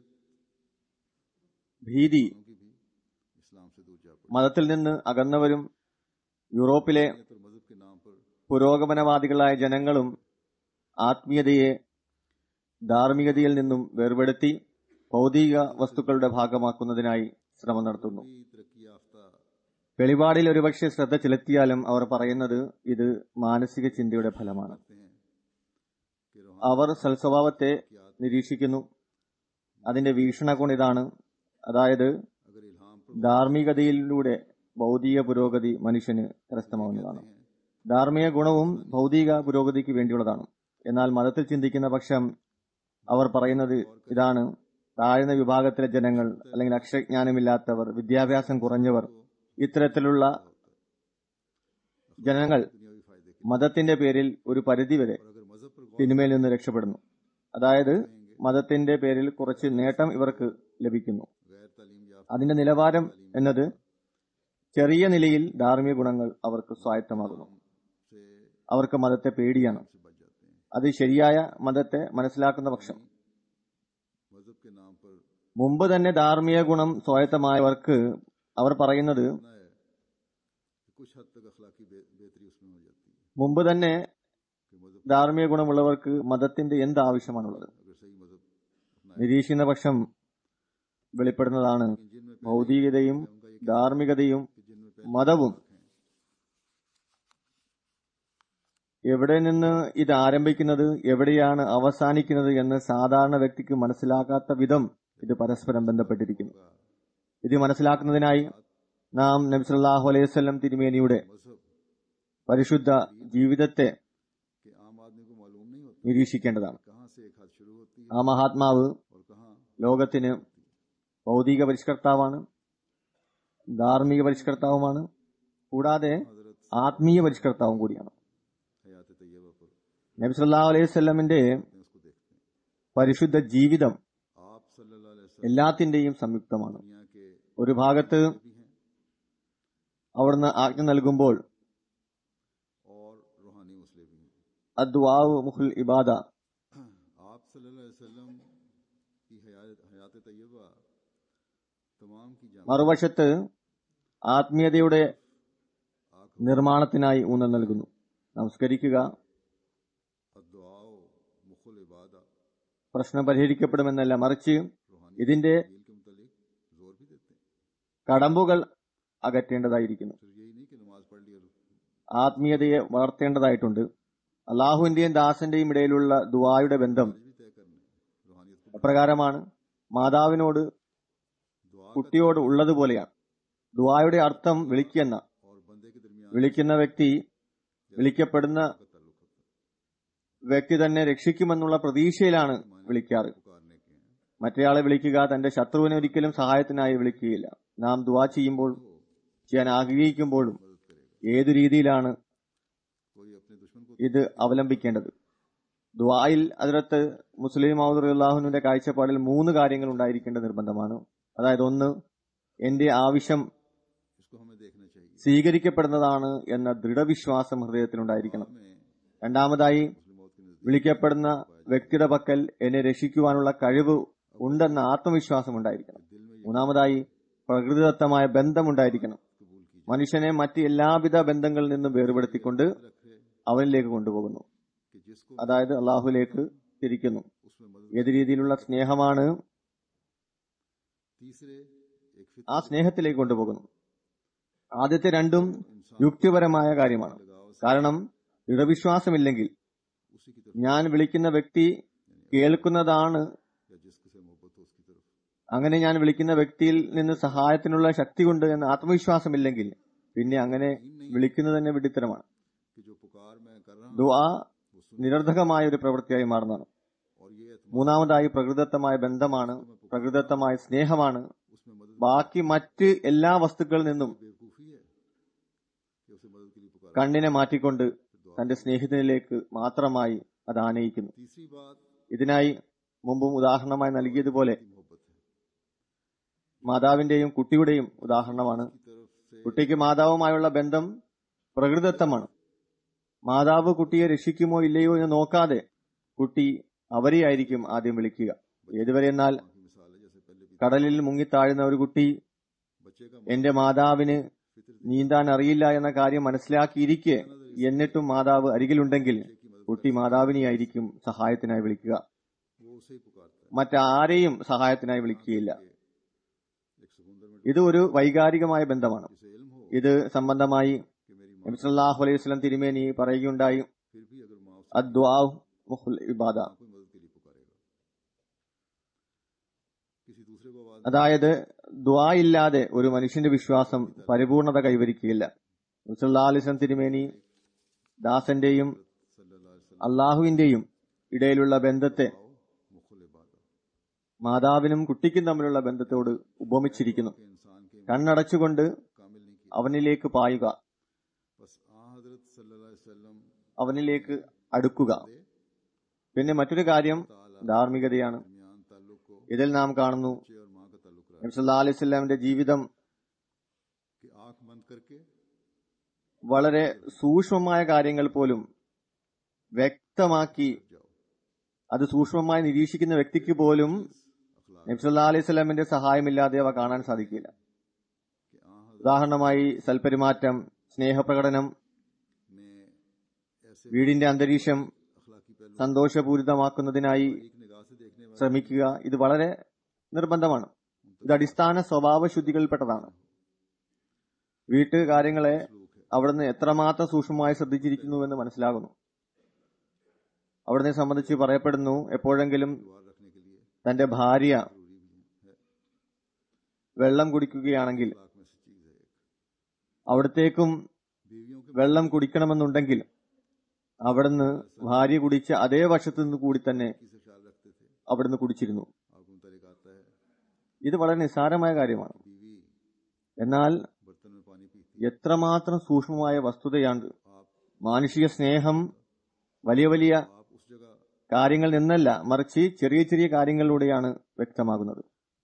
ഭീതി की भी इस्लाम से दूर जा पड़ी മതത്തിൽ നിന്ന് അകന്നവരും യൂറോപ്പിലെ और मजहब के नाम पर പുരോഗമനവാദികളായ ജനങ്ങളും ആത്മീയതയെ ധാർമ്മികതയിൽ നിന്നും വേർപെടുത്തി ഭൗതിക വസ്തുക്കളുടെ ഭാഗമാക്കുന്നതിനായി ശ്രമം നടത്തുന്നു भी तरक्की याफ्ता വെളിപാടിൽ ഒരുപക്ഷെ ശ്രദ്ധ ചെലുത്തിയാലും അവർ പറയുന്നത് ഇത് മാനസിക ചിന്തയുടെ ഫലമാണ് करते हैं कि रूहानी അവർ സൽസ്വഭാവത്തെ നിരീക്ഷിക്കുന്നു അതിന്റെ വീക്ഷണകോൺ ഇതാണ് അതായത് अगर इल्हाम पर ധാർമ്മികതയിലൂടെ ഭൗതിക പുരോഗതി മനുഷ്യന് കരസ്ഥമാവുന്നതാണ് ധാർമ്മിക ഗുണവും ഭൗതിക പുരോഗതിക്ക് വേണ്ടിയുള്ളതാണ് എന്നാൽ മതത്തിൽ ചിന്തിക്കുന്ന പക്ഷം അവർ പറയുന്നത് ഇതാണ് താഴ്ന്ന വിഭാഗത്തിലെ ജനങ്ങൾ അല്ലെങ്കിൽ അക്ഷരജ്ഞാനമില്ലാത്തവർ വിദ്യാഭ്യാസം കുറഞ്ഞവർ ഇത്തരത്തിലുള്ള ജനങ്ങൾ दुनियावी फायदे के മതത്തിന്റെ പേരിൽ ഒരു പരിധിവരെ और अगर मजहब पर गौर തിന്മയിൽ നിന്ന് രക്ഷപ്പെടുന്നു അതായത് മതത്തിന്റെ പേരിൽ കുറച്ച് നേട്ടം ഇവർക്ക് ലഭിക്കുന്നു गैर तालीम याफ्ता അതിന്റെ നിലവാരം എന്നത് ചെറിയ നിലയിൽ ധാർമ്മിക ഗുണങ്ങൾ അവർക്ക് സ്വായത്തമാകുന്നു से അവർക്ക് മതത്തെ പേടിയാണ് से बच जाते हैं അത് ശരിയായ മതത്തെ മനസ്സിലാക്കുന്ന പക്ഷം मजहब के नाम पर മുമ്പ് തന്നെ ധാർമ്മിക ഗുണം സ്വായത്തമായവർക്ക് അവർ പറയുന്നത് होना है कि कुछ हद तक अखलाकी बे- बेहतरी उसमें हो जाती है മുമ്പ് തന്നെ कि मजहब ധാർമ്മിക ഗുണമുള്ളവർക്ക് മതത്തിന്റെ എന്ത് ആവശ്യമാണുള്ളത് अगर सही मजहब अपनाए നിരീക്ഷിക്കുന്ന പക്ഷം വെളിപ്പെടുന്നതാണ് लेकिन जिनमें पहले ഭൗതികതയും उनका ये ധാർമ്മികതയും कि जिनमें पहले മതവും हैं എവിടെ നിന്ന് ഇത് ആരംഭിക്കുന്നത് എവിടെയാണ് അവസാനിക്കുന്നത് എന്ന് സാധാരണ വ്യക്തിക്ക് മനസ്സിലാക്കാത്ത വിധം ഇത് പരസ്പരം ബന്ധപ്പെട്ടിരിക്കുന്നു ഇത് മനസ്സിലാക്കുന്നതിനായി നാം നബ്സല്ലാഹു അലൈഹി വസല്ലം തിരുമേനിയുടെ मजहब പരിശുദ്ധ ജീവിതത്തെ के आम आदमी को मालूम नहीं होता നിരീക്ഷിക്കേണ്ടതാണ് कहाँ से एक हाथ शुरू होती है ആ മഹാത്മാവ് और कहाँ ലോകത്തിന് ഭൗതിക പരിഷ്കർത്താവാണ് ധാർമ്മിക പരിഷ്കർത്താവുമാണ് കൂടാതെ हजरत ആത്മീയ പരിഷ്കർത്താവും കൂടിയാണ് हयात तैयबा पर നബി സല്ലല്ലാഹു अലൈഹി വസല്ലമിന്റെ हैं, उसको देखते हैं പരിശുദ്ധ ജീവിതം आप सल्लल्लाहु अलैहि वसल्लम എല്ലാത്തിന്റെയും സംയുക്തമാണ് दुनिया के ഒരു ഭാഗത്ത് भी हैं അവിടുന്ന് ആജ്ഞ നൽകുമ്പോൾ और रूहानी मसले भी हैं അദ്വാവ് മുഹുൽ ഇബാദ आप सल्लल्लाहु अलैहि वसल्लम की हयात हयात तैयबा तमाम की जाम മറുവശത്ത് ആത്മീയതയുടെ आख നിർമ്മാണത്തിനായി ഊന്നൽ നൽകുന്നു നമസ്കരിക്കുക अदुआओ मुखुल इबादा പ്രശ്നം പരിഹരിക്കപ്പെടുമെന്നല്ല മറിച്ച് रूहानी ഇതിന്റെ तब्दील के मुतालिक जोर भी देते हैं കടമ്പുകൾ അകറ്റേണ്ടതായിരിക്കുന്നു सिर्फ यही नहीं कि नमाज पढ़ ली और ആത്മീയതയെ വളർത്തേണ്ടതായിട്ടുണ്ട് അള്ളാഹുവിന്റെയും ദാസന്റെയും ഇടയിലുള്ള ദുആയുടെ ബന്ധം फर्ज भी तय करने हैं। रूहानियत को അപ്രകാരമാണ് മാതാവിനോട് दुआ കുട്ടിയോട് ഉള്ളതുപോലെയാണ് ദുആയുടെ അർത്ഥം വിളിക്കുന്ന और बंदे के दरमियान വിളിക്കുന്ന വ്യക്തി വിളിക്കപ്പെടുന്ന का ताल्लुक होता है വ്യക്തി തന്നെ രക്ഷിക്കുമെന്നുള്ള പ്രതീക്ഷയിലാണ് വിളിക്കാറ് पुकारने के हैं മറ്റേയാളെ വിളിക്കുക തന്റെ ശത്രുവിനെ ഒരിക്കലും സഹായത്തിനായി വിളിക്കുകയില്ല നാം ദുആ ചെയ്യുമ്പോൾ ചെയ്യാൻ ആഗ്രഹിക്കുമ്പോഴും मदद करेगा ഏതു രീതിയിലാണ് कोई अपने दुश्मन को ഇത് അവലംബിക്കേണ്ടത് ദുആയിൽ അതിലത്ത് മുസ്ലിം അള്ളാഹുവിന്റെ കാഴ്ചപ്പാടിൽ മൂന്ന് കാര്യങ്ങൾ ഉണ്ടായിരിക്കേണ്ട നിർബന്ധമാണ് അതായത് ഒന്ന് എന്റെ ആവശ്യം इसको हमें देखना चाहिए സ്വീകരിക്കപ്പെടുന്നതാണ് എന്ന ദൃഢവിശ്വാസം ഹൃദയത്തിലുണ്ടായിരിക്കണം हमें രണ്ടാമതായി मुस्लिमों के नजदीक വിളിക്കപ്പെടുന്ന വ്യക്തിയുടെ പക്കൽ എന്നെ രക്ഷിക്കുവാനുള്ള കഴിവ് ഉണ്ടെന്ന ആത്മവിശ്വാസം ഉണ്ടായിരിക്കണം दिल में ये മൂന്നാമതായി പ്രകൃതിദത്തമായ ബന്ധമുണ്ടായിരിക്കണം कबूल कीजिए മനുഷ്യനെ മറ്റ് എല്ലാവിധ ബന്ധങ്ങളിൽ നിന്നും വേർപെടുത്തിക്കൊണ്ട് रखे അവനിലേക്ക് കൊണ്ടുപോകുന്നു कि जिसको അതായത് അള്ളാഹുലേക്ക് തിരിക്കുന്നു उसमें मदद ഏത് രീതിയിലുള്ള സ്നേഹമാണ് तीसरे एक फित ആ സ്നേഹത്തിലേക്ക് കൊണ്ടുപോകുന്നു ആദ്യത്തെ രണ്ടും യുക്തിപരമായ കാര്യമാണ് लगाव से കാരണം ദൃഢവിശ്വാസമില്ലെങ്കിൽ उसी की तरफ ഞാൻ വിളിക്കുന്ന വ്യക്തി കേൾക്കുന്നതാണ് या जिसके से मोहब्बत हो उसकी तरफ അങ്ങനെ ഞാൻ വിളിക്കുന്ന വ്യക്തിയിൽ നിന്ന് സഹായത്തിനുള്ള ശക്തിയുണ്ട് എന്ന ആത്മവിശ്വാസമില്ലെങ്കിൽ പിന്നെ അങ്ങനെ വിളിക്കുന്നത് തന്നെ വിഡിത്തരമാണ് कि जो पुकार मैं कर रहा हूँ ദുആ वो सुन നിരർഥകമായ ഒരു പ്രവൃത്തിയായി മാറുന്നതാണ് और ये एतमाद മൂന്നാമതായി പ്രകൃതത്വമായ ബന്ധമാണ് പ്രകൃതത്വമായ സ്നേഹമാണ് उसमें मदद ബാക്കി മറ്റ് എല്ലാ വസ്തുക്കളിൽ നിന്നും बेवकूफी है कि उसे मदद के लिए पुकार കണ്ണിനെ മാറ്റിക്കൊണ്ട് തന്റെ സ്നേഹിതനിലേക്ക് മാത്രമായി അത് ആനയിക്കുന്നു तीसरी बात ഇതിനായി മുമ്പും ഉദാഹരണമായി നൽകിയതുപോലെ की मोहब्बत है മാതാവിന്റെയും കുട്ടിയുടെയും ഉദാഹരണമാണ് की तरफ से കുട്ടിക്ക് മാതാവുമായുള്ള ബന്ധം പ്രകൃതിദത്തമാണ് മാതാവ് കുട്ടിയെ രക്ഷിക്കുമോ ഇല്ലയോ എന്ന് നോക്കാതെ കുട്ടി അവരെയായിരിക്കും ആദ്യം വിളിക്കുക ഏതുവരെ എന്നാൽ की मिसाल है जैसे पहले भी കടലിൽ മുങ്ങിത്താഴുന്ന ഒരു കുട്ടി बच्चे का എന്റെ മാതാവിന് നീന്താൻ അറിയില്ല എന്ന കാര്യം മനസ്സിലാക്കിയിരിക്കെ എന്നിട്ടും മാതാവ് അരികിലുണ്ടെങ്കിൽ കുട്ടി മാതാവിനെയായിരിക്കും സഹായത്തിനായി വിളിക്കുക वो उसे ही पुकारता है മറ്റാരെയും സഹായത്തിനായി വിളിക്കുകയില്ല एक समुंदर में ഇത് ഒരു വൈകാരികമായ ബന്ധമാണ് जिसे इल्म हो ഇത് സംബന്ധമായി कि मेरी माँ നബി സല്ലല്ലാഹു അലൈഹി വസല്ലം തിരുമേനി പറയുകയുണ്ടായി फिर भी अगर माँ उसे അദ്വാവ് മുഹുൽ ഇബാദ कोई मदद के लिए पुकारेगा किसी दूसरे को आवाज അതായത് ദ്വാ ഇല്ലാതെ ഒരു മനുഷ്യന്റെ വിശ്വാസം പരിപൂർണത കൈവരിക്കുകയില്ല നബി സല്ലല്ലാഹു അലൈഹി വസല്ലം തിരുമേനി ദാസന്റെയും सल्लल्लाहु अलैहि वसल्लम അള്ളാഹുവിന്റെയും ഇടയിലുള്ള ബന്ധത്തെ आओ मुखुल इबादत മാതാവിനും കുട്ടിക്കും തമ്മിലുള്ള ബന്ധത്തോട് ഉപമിച്ചിരിക്കുന്നു के इंसान के കണ്ണടച്ചുകൊണ്ട് कामिल नहीं किया അവനിലേക്ക് പായുക बस आ हजरत सल्लल्लाहु अलैहि वसल्लम അവനിലേക്ക് അടുക്കുക दे പിന്നെ മറ്റൊരു കാര്യം ധാർമ്മികതയാണ് दरमियान ताल्लुक को ഇതിൽ नाम കാണുന്നു बच्चे और माँ का ताल्लुक रहा നബി സല്ലല്ലാഹു അലൈഹി വസല്ലമിന്റെ ജീവിതം कि आंख बंद करके വളരെ സൂക്ഷ്മമായ കാര്യങ്ങൾ പോലും വ്യക്ത വ്യക്തമാക്കി അത് സൂക്ഷ്മമായി നിരീക്ഷിക്കുന്ന വ്യക്തിക്ക് പോലും നബ്സല്ലാ അലൈഹി സ്വലാമിന്റെ സഹായമില്ലാതെ അവ കാണാൻ സാധിക്കില്ല कि आ हजरत ഉദാഹരണമായി സൽപെരുമാറ്റം സ്നേഹപ്രകടനം में ऐसे വീടിന്റെ അന്തരീക്ഷം अखलाकी पहलू സന്തോഷപൂരിതമാക്കുന്നതിനായി एक निगाह से देखने वाले ശ്രമിക്കുക ഇത് വളരെ നിർബന്ധമാണ് ഇത് അടിസ്ഥാന സ്വഭാവ ശുദ്ധികളിൽപ്പെട്ടതാണ് വീട്ടു കാര്യങ്ങളെ അവിടുന്ന് എത്രമാത്രം സൂക്ഷ്മമായി ശ്രദ്ധിച്ചിരിക്കുന്നുവെന്ന് മനസ്സിലാകുന്നു അവിടുന്ന് സംബന്ധിച്ച് പറയപ്പെടുന്നു എപ്പോഴെങ്കിലും द्वार रखने के लिए തന്റെ ഭാര്യ जरूरी भी है വെള്ളം കുടിക്കുകയാണെങ്കിൽ अखलाक में से चीज है एक അവിടത്തേക്കും बीवियों के വെള്ളം കുടിക്കണമെന്നുണ്ടെങ്കിൽ അവിടുന്ന് ഭാര്യ കുടിച്ച അതേ വശത്തു നിന്ന് കൂടി തന്നെ की से ख्याल रखते थे അവിടുന്ന് കുടിച്ചിരുന്നു आपको मुतालिक आता है ഇത് വളരെ നിസ്സാരമായ കാര്യമാണ് बीवी എന്നാൽ बर्तन में पानी पीती എത്രമാത്രം സൂക്ഷ്മമായ വസ്തുതയാണ് आप മാനുഷിക സ്നേഹം വലിയ വലിയ आप उस जगह കാര്യങ്ങളിൽ നിന്നല്ല മറിച്ച് ചെറിയ ചെറിയ കാര്യങ്ങളിലൂടെയാണ് വ്യക്തമാകുന്നത്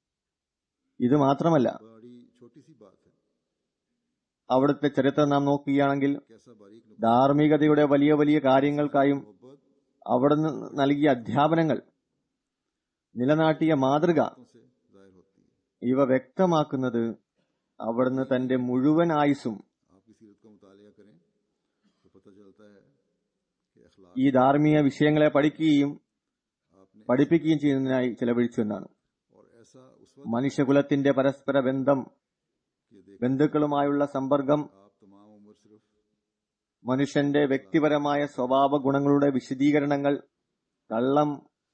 ഇത് മാത്രമല്ല बड़ी छोटी सी बात है അവിടുത്തെ ചരിത്രം നാം നോക്കുകയാണെങ്കിൽ कैसा बारीक नुकता ധാർമ്മികതയുടെ വലിയ വലിയ കാര്യങ്ങൾക്കായും मोहब्बत അവിടുന്ന് നൽകിയ അധ്യാപനങ്ങൾ നിലനാട്ടിയ മാതൃക से जाहिर होती है ഇവ വ്യക്തമാക്കുന്നത് അവിടുന്ന് തന്റെ മുഴുവൻ ആയുസ്സും आपकी सीरत का मुतालिया करें तो पता चलता है कि अखलाक ഈ ധാർമ്മിക വിഷയങ്ങളെ പഠിക്കുകയും आपने പഠിപ്പിക്കുകയും ചെയ്യുന്നതിനായി ചെലവഴിച്ചു എന്നാണ് और ऐसा उस वक्त മനുഷ്യകുലത്തിന്റെ പരസ്പര ബന്ധം कि देख ബന്ധുക്കളുമായുള്ള സമ്പർക്കം आप तमाम उम्र सिर्फ മനുഷ്യന്റെ വ്യക്തിപരമായ സ്വഭാവ ഗുണങ്ങളുടെ വിശദീകരണങ്ങൾ കള്ളം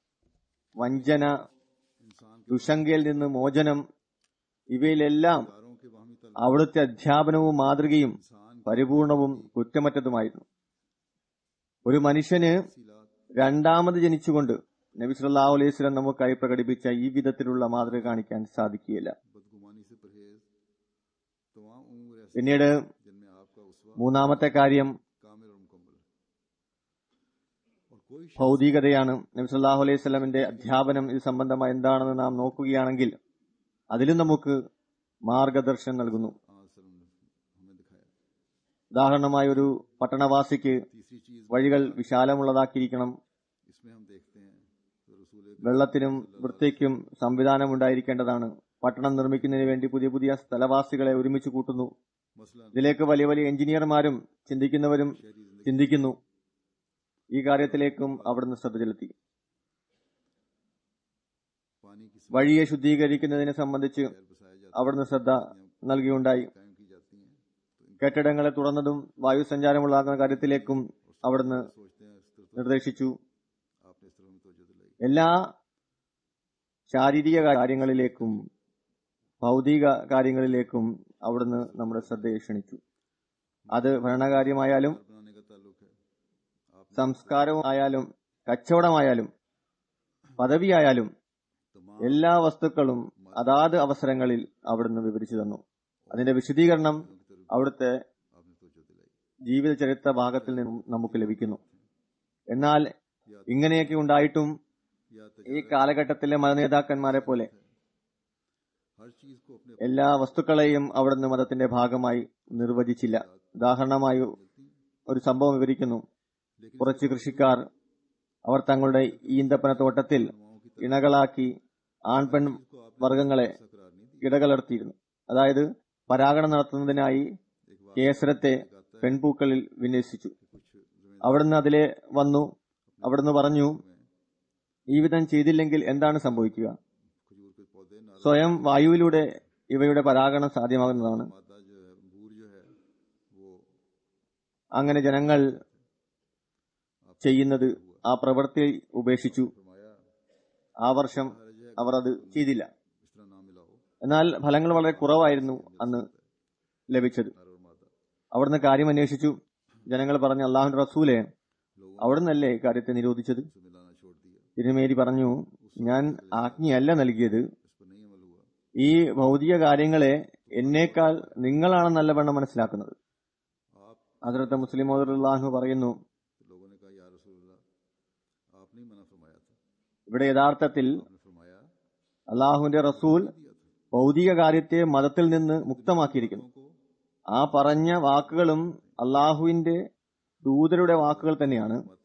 വഞ്ചന इंसान के ദുശങ്കയിൽ നിന്ന് മോചനം ഇവയിലെല്ലാം कारों के बाहमी तल അവിടുത്തെ അധ്യാപനവും മാതൃകയും इंसान പരിപൂർണവും കുറ്റമറ്റതുമായിരുന്നു ഒരു മനുഷ്യന് सीलात രണ്ടാമത് ജനിച്ചുകൊണ്ട് നബി സല്ലല്ലാഹു അലൈഹി വസല്ലം നമുക്കായി പ്രകടിപ്പിച്ച ഈ വിധത്തിലുള്ള മാതൃക കാണിക്കാൻ സാധിക്കുകയില്ല बदगुमानी से परहेज तमाम उम्र ऐसे പിന്നീട് जिनमें आपका उसवा മൂന്നാമത്തെ കാര്യം कामिल और मुकम्मल है और कोई शख्स ഭൗതികതയാണ് നബി സല്ലല്ലാഹു അലൈഹി വസല്ലമിന്റെ അധ്യാപനം ഇത് സംബന്ധമായി എന്താണെന്ന് നാം നോക്കുകയാണെങ്കിൽ അതിലും നമുക്ക് മാർഗദർശനം നൽകുന്നു आसलम ने हमें दिखाया ഉദാഹരണമായി ഒരു പട്ടണവാസിക്ക് तीसरी चीज വഴികൾ വിശാലമുള്ളതാക്കിയിരിക്കണം इसमें हम देखते हैं तो रसूल വെള്ളത്തിനും വൃത്തിക്കും സംവിധാനം ഉണ്ടായിരിക്കേണ്ടതാണ് പട്ടണം നിർമ്മിക്കുന്നതിന് വേണ്ടി പുതിയ പുതിയ സ്ഥലവാസികളെ ഒരുമിച്ച് കൂട്ടുന്നു मसला ഇതിലേക്ക് വലിയ വലിയ എഞ്ചിനീയർമാരും ചിന്തിക്കുന്നവരും शहरी जिंदगी ചിന്തിക്കുന്നു ഈ കാര്യത്തിലേക്കും അവിടുന്ന് ശ്രദ്ധ ചെലുത്തി पानी की വഴിയെ ശുദ്ധീകരിക്കുന്നതിനെ സംബന്ധിച്ച് सफाई बसाया जाता അവിടുന്ന് ശ്രദ്ധ നൽകിയുണ്ടായി है कायम की जाती हैं तो इन കെട്ടിടങ്ങളെ തുറന്നതും വായു സഞ്ചാരമുള്ളാകുന്ന കാര്യത്തിലേക്കും അവിടുന്ന് सोचते हैं इस तरफ നിർദ്ദേശിച്ചു आपने इस तरफ में तवज्जो दिलाई എല്ലാ ശാരീരിക കാര്യങ്ങളിലേക്കും ഭൗതിക കാര്യങ്ങളിലേക്കും അവിടുന്ന് നമ്മുടെ ശ്രദ്ധയെ ക്ഷണിച്ചു അത് ഭരണകാര്യമായാലും घर बनाने का ताल्लुक है आपने സംസ്കാരമായാലും കച്ചവടമായാലും പദവിയായാലും तमाम എല്ലാ വസ്തുക്കളും അതാത് അവസരങ്ങളിൽ അവിടുന്ന് വിവരിച്ചു തന്നു അതിന്റെ വിശദീകരണം की तरफ അവിടുത്തെ आपने तवज्जो दिलाई ജീവിത ചരിത്ര ഭാഗത്തിൽ നിന്നും നമുക്ക് ലഭിക്കുന്നു എന്നാൽ ഇങ്ങനെയൊക്കെ ഉണ്ടായിട്ടും या ഈ കാലഘട്ടത്തിലെ മതനേതാക്കന്മാരെ പോലെ हर चीज को अपने എല്ലാ വസ്തുക്കളെയും അവിടുന്ന് മതത്തിന്റെ ഭാഗമായി നിർവചിച്ചില്ല ഉദാഹരണമായി ഒരു സംഭവം വിവരിക്കുന്നു കുറച്ച് കൃഷിക്കാർ അവർ തങ്ങളുടെ ഈന്തപ്പന തോട്ടത്തിൽ ഇണകളാക്കി ആൺപെൺ വർഗങ്ങളെ ऐसा करार नहीं दिया ഇടകലർത്തിയിരുന്നു അതായത് പരാഗണം നടത്തുന്നതിനായി एक बात കേസരത്തെ പെൺപൂക്കളിൽ വിന്യസിച്ചു कुछ जमीन അവിടുന്ന് അതിലെ വന്നു അവിടുന്ന് പറഞ്ഞു ഈ വിധം ചെയ്തില്ലെങ്കിൽ എന്താണ് സംഭവിക്കുക खजूर के पौधे नारल സ്വയം വായുവിലൂടെ ഇവയുടെ പരാഗണം സാധ്യമാകുന്നതാണ് मादा जो है अंगूर जो है वो അങ്ങനെ ജനങ്ങൾ ചെയ്യുന്നത് ആ പ്രവൃത്തി ഉപേക്ഷിച്ചു फरमाया ആ വർഷം അവർ അത് ചെയ്തില്ല इस तरह ना मिलाओ എന്നാൽ ഫലങ്ങൾ വളരെ കുറവായിരുന്നു അന്ന് ലഭിച്ചത് नर और मादा അവിടുന്ന് കാര്യം അന്വേഷിച്ചു ജനങ്ങൾ പറഞ്ഞു അള്ളാഹുന്റെ റസൂലെ അവിടുന്നല്ലേ ഈ കാര്യത്തെ നിരോധിച്ചത് से मिलाना छोड़ दिया തിരുമേരി പറഞ്ഞു ഞാൻ ആജ്ഞയല്ല നൽകിയത് इस पर नहीं अमल हुआ ഈ ഭൗതിക കാര്യങ്ങളെ എന്നേക്കാൾ നിങ്ങളാണ് നല്ലവണ്ണം മനസ്സിലാക്കുന്നത് आप അതിർത്ത് മുസ്ലിം അള്ളാഹു പറയുന്നു लोगों ने कहा या रसूलुल्लाह आपने ही मना फरमाया था ഇവിടെ യഥാർത്ഥത്തിൽ आपने फरमाया അള്ളാഹുവിന്റെ റസൂൽ दिया था ഭൗതിക കാര്യത്തെ മതത്തിൽ നിന്ന് മുക്തമാക്കിയിരിക്കുന്നു लोगों को ആ പറഞ്ഞ വാക്കുകളും അള്ളാഹുവിന്റെ ദൂതരുടെ വാക്കുകൾ തന്നെയാണ് बातें हैं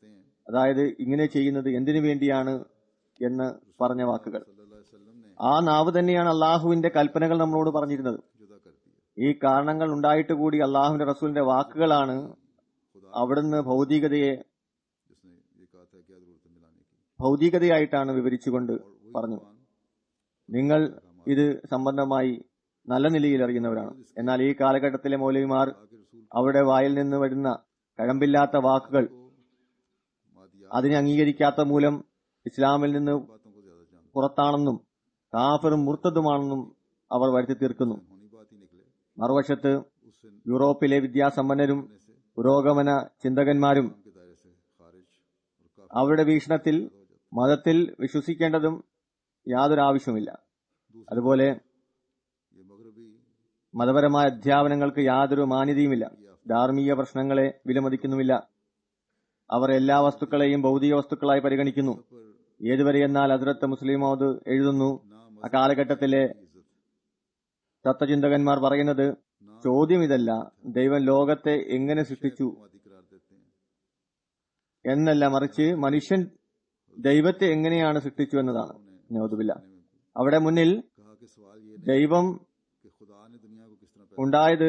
അതായത് ഇങ്ങനെ ചെയ്യുന്നത് എന്തിനു വേണ്ടിയാണ് എന്ന് പറഞ്ഞ വാക്കുകൾ सल्लल्लाहु अलैहि वसल्लम ने ആ നാവ് തന്നെയാണ് അള്ളാഹുവിന്റെ കൽപ്പനകൾ നമ്മളോട് പറഞ്ഞിരുന്നത് जुदा कर दिया ഈ കാരണങ്ങൾ ഉണ്ടായിട്ട് കൂടി അള്ളാഹുവിന്റെ റസൂലിന്റെ വാക്കുകളാണ് അവിടുന്ന് ഭൗതികതയെ जिसने ये कहा था क्या जरूरत है मिलाने की ഭൗതികതയായിട്ടാണ് വിവരിച്ചുകൊണ്ട് പറഞ്ഞു നിങ്ങൾ ഇത് സംബന്ധമായി നല്ല നിലയിൽ അറിയുന്നവരാണ് എന്നാൽ ഈ കാലഘട്ടത്തിലെ മൗലവിമാർ आगे रसूल അവിടെ വായിൽ നിന്ന് വരുന്ന കഴമ്പില്ലാത്ത വാക്കുകൾ को मादिया അതിനെ അംഗീകരിക്കാത്ത മൂലം ഇസ്ലാമിൽ നിന്ന് बातों को ज्यादा जानते പുറത്താണെന്നും കാഫറും മുർത്തതുമാണെന്നും അവർ വരുത്തി തീർക്കുന്നു हैं। होनी बात ही निकले മറുവശത്ത് उससे യൂറോപ്പിലെ വിദ്യാസമ്പന്നരും होने से പുരോഗമന ചിന്തകന്മാരും इस्लाम के दायरे से खारिज और काफी അവരുടെ വീക്ഷണത്തിൽ മതത്തിൽ വിശ്വസിക്കേണ്ടതും യാതൊരു ആവശ്യമില്ല അതുപോലെ ये मगरबी മതപരമായ അധ്യാപനങ്ങൾക്ക് യാതൊരു മാന്യതയുമില്ല ധാർമ്മിക പ്രശ്നങ്ങളെ വിലമതിക്കുന്നുമില്ല അവർ എല്ലാ വസ്തുക്കളെയും ഭൗതിക വസ്തുക്കളായി പരിഗണിക്കുന്നു पर ഏതുവരെ എന്നാൽ ഹസ്രത്ത് മുസ്ലിം മൗദ് എഴുതുന്നു ना അക്കാലഘട്ടത്തിലെ इज्जत തത്വചിന്തകന്മാർ പറയുന്നത് ചോദ്യം ഇതല്ല ദൈവം ലോകത്തെ എങ്ങനെ സൃഷ്ടിച്ചു मादी करार देते हैं എന്നല്ല മറിച്ച് മനുഷ്യൻ ദൈവത്തെ എങ്ങനെയാണ് സൃഷ്ടിച്ചു എന്നതാണ് നൗദുബില്ല അവിടെ മുന്നിൽ कहा कि सवाल ये नहीं ദൈവം कि खुदा ने दुनिया को किस तरह पैदा ഉണ്ടായത്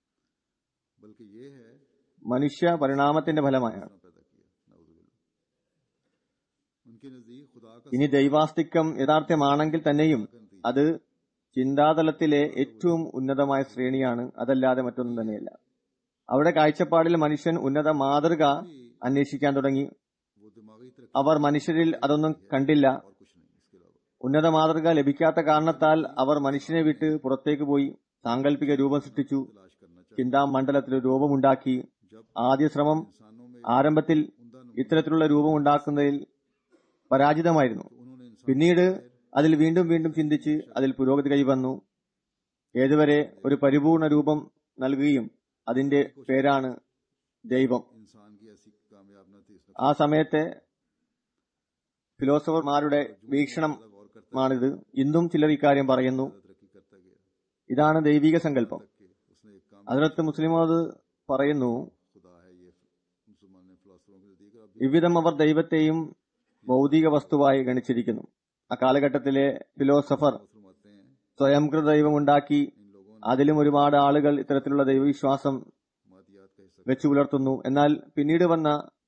बल्कि ये है മനുഷ്യ പരിണാമത്തിന്റെ ഫലമായാണ് किस तरह पैदा किया नाउजुबिल्लाह उनके नजदीक खुदा का ഇനി ദൈവാസ്തിക്യം യഥാർത്ഥമാണെങ്കിൽ തന്നെയും അത് ചിന്താതലത്തിലെ ഏറ്റവും ഉന്നതമായ ശ്രേണിയാണ് അതല്ലാതെ മറ്റൊന്നും തന്നെയല്ല അവിടെ കാഴ്ചപ്പാടിൽ മനുഷ്യൻ ഉന്നത മാതൃക അന്വേഷിക്കാൻ തുടങ്ങി वो दिमागी तरक्की അവർ മനുഷ്യരിൽ അതൊന്നും കണ്ടില്ല और कुछ नहीं इसके अलावा ഉന്നത മാതൃക ലഭിക്കാത്ത കാരണത്താൽ അവർ മനുഷ്യനെ വിട്ട് പുറത്തേക്ക് പോയി സാങ്കല്പിക രൂപം സൃഷ്ടിച്ചു तलाश करना चाहिए ചിന്താമണ്ഡലത്തിൽ ഒരു രൂപമുണ്ടാക്കി जब ആദ്യ ശ്രമം इंसानों में ആരംഭത്തിൽ ഇത്തരത്തിലുള്ള രൂപം ഉണ്ടാക്കുന്നതിൽ പരാജിതമായിരുന്നു उन्होंने इंसान പിന്നീട് അതിൽ വീണ്ടും വീണ്ടും ചിന്തിച്ച് അതിൽ പുരോഗതി കൈവന്നു ഏതുവരെ ഒരു പരിപൂർണ രൂപം നൽകുകയും അതിന്റെ പേരാണ് ദൈവം इंसान की ऐसी कामयाब न थी इसने ആ സമയത്തെ ഫിലോസഫർമാരുടെ വീക്ഷണം गौर करता മാണിത് ഇന്നും ചിലർ ഇക്കാര്യം പറയുന്നു तरक्की करता गया ഇതാണ് ദൈവിക സങ്കല്പം कि उसने एक काम അതിനകത്ത് മുസ്ലിമോത് പറയുന്നു खुदा है ये मुसलमान ने फिलोसफरों के नजदीक अब ഇவ்விധം അവർ ദൈവത്തെയും ഭൗതിക വസ്തുവായി ഗണിച്ചിരിക്കുന്നു അക്കാലഘട്ടത്തിലെ ഫിലോസഫർ फरमाते हैं സ്വയംകൃത ദൈവം ഉണ്ടാക്കി इन लोगों അതിലും ഒരുപാട് ആളുകൾ ഇത്തരത്തിലുള്ള ദൈവവിശ്വാസം ने मादियात का हिस्सा വെച്ചു പുലർത്തുന്നു എന്നാൽ പിന്നീട് വന്ന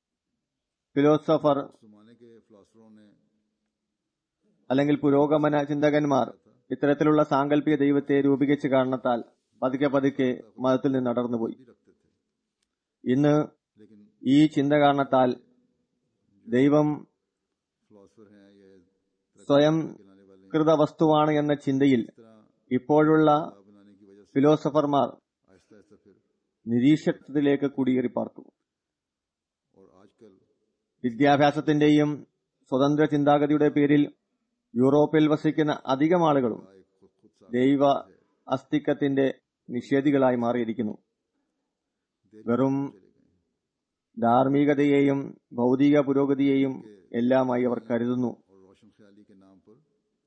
ഫിലോസഫർ उस जमाने के फिलोसफरों ने അല്ലെങ്കിൽ പുരോഗമന ചിന്തകന്മാർ ഇത്തരത്തിലുള്ള സാങ്കല്പിക ദൈവത്തെ രൂപീകരിച്ച കാരണത്താൽ പതുക്കെ പതുക്കെ മതത്തിൽ നിന്ന് അടർന്നുപോയി भी रखते थे ഇന്ന് लेकिन ഈ ചിന്ത കാരണത്താൽ ദൈവം फिलोसफर हैं ये സ്വയം गिनाने वाले हैं കൃത വസ്തുവാണ് എന്ന ചിന്തയിൽ इस तरह ഇപ്പോഴുള്ള खुदा बनाने की वजह से ഫിലോസഫർമാർ आहिस्ता आहिस्ता फिर നിരീക്ഷണത്തിലേക്ക് കുടിയേറി പാർത്തു और आजकल വിദ്യാഭ്യാസത്തിന്റെയും സ്വതന്ത്ര ചിന്താഗതിയുടെ പേരിൽ യൂറോപ്പിൽ വസിക്കുന്ന അധികം ആളുകളും का एक खुद खुद सा ദൈവ അസ്തിത്വത്തിന്റെ നിഷേധികളായി മാറിയിരിക്കുന്നു വെറും ധാർമ്മികതയെയും ഭൗതിക പുരോഗതിയെയും എല്ലാമായി അവർ കരുതുന്നു और रोशन ख्याली के नाम पर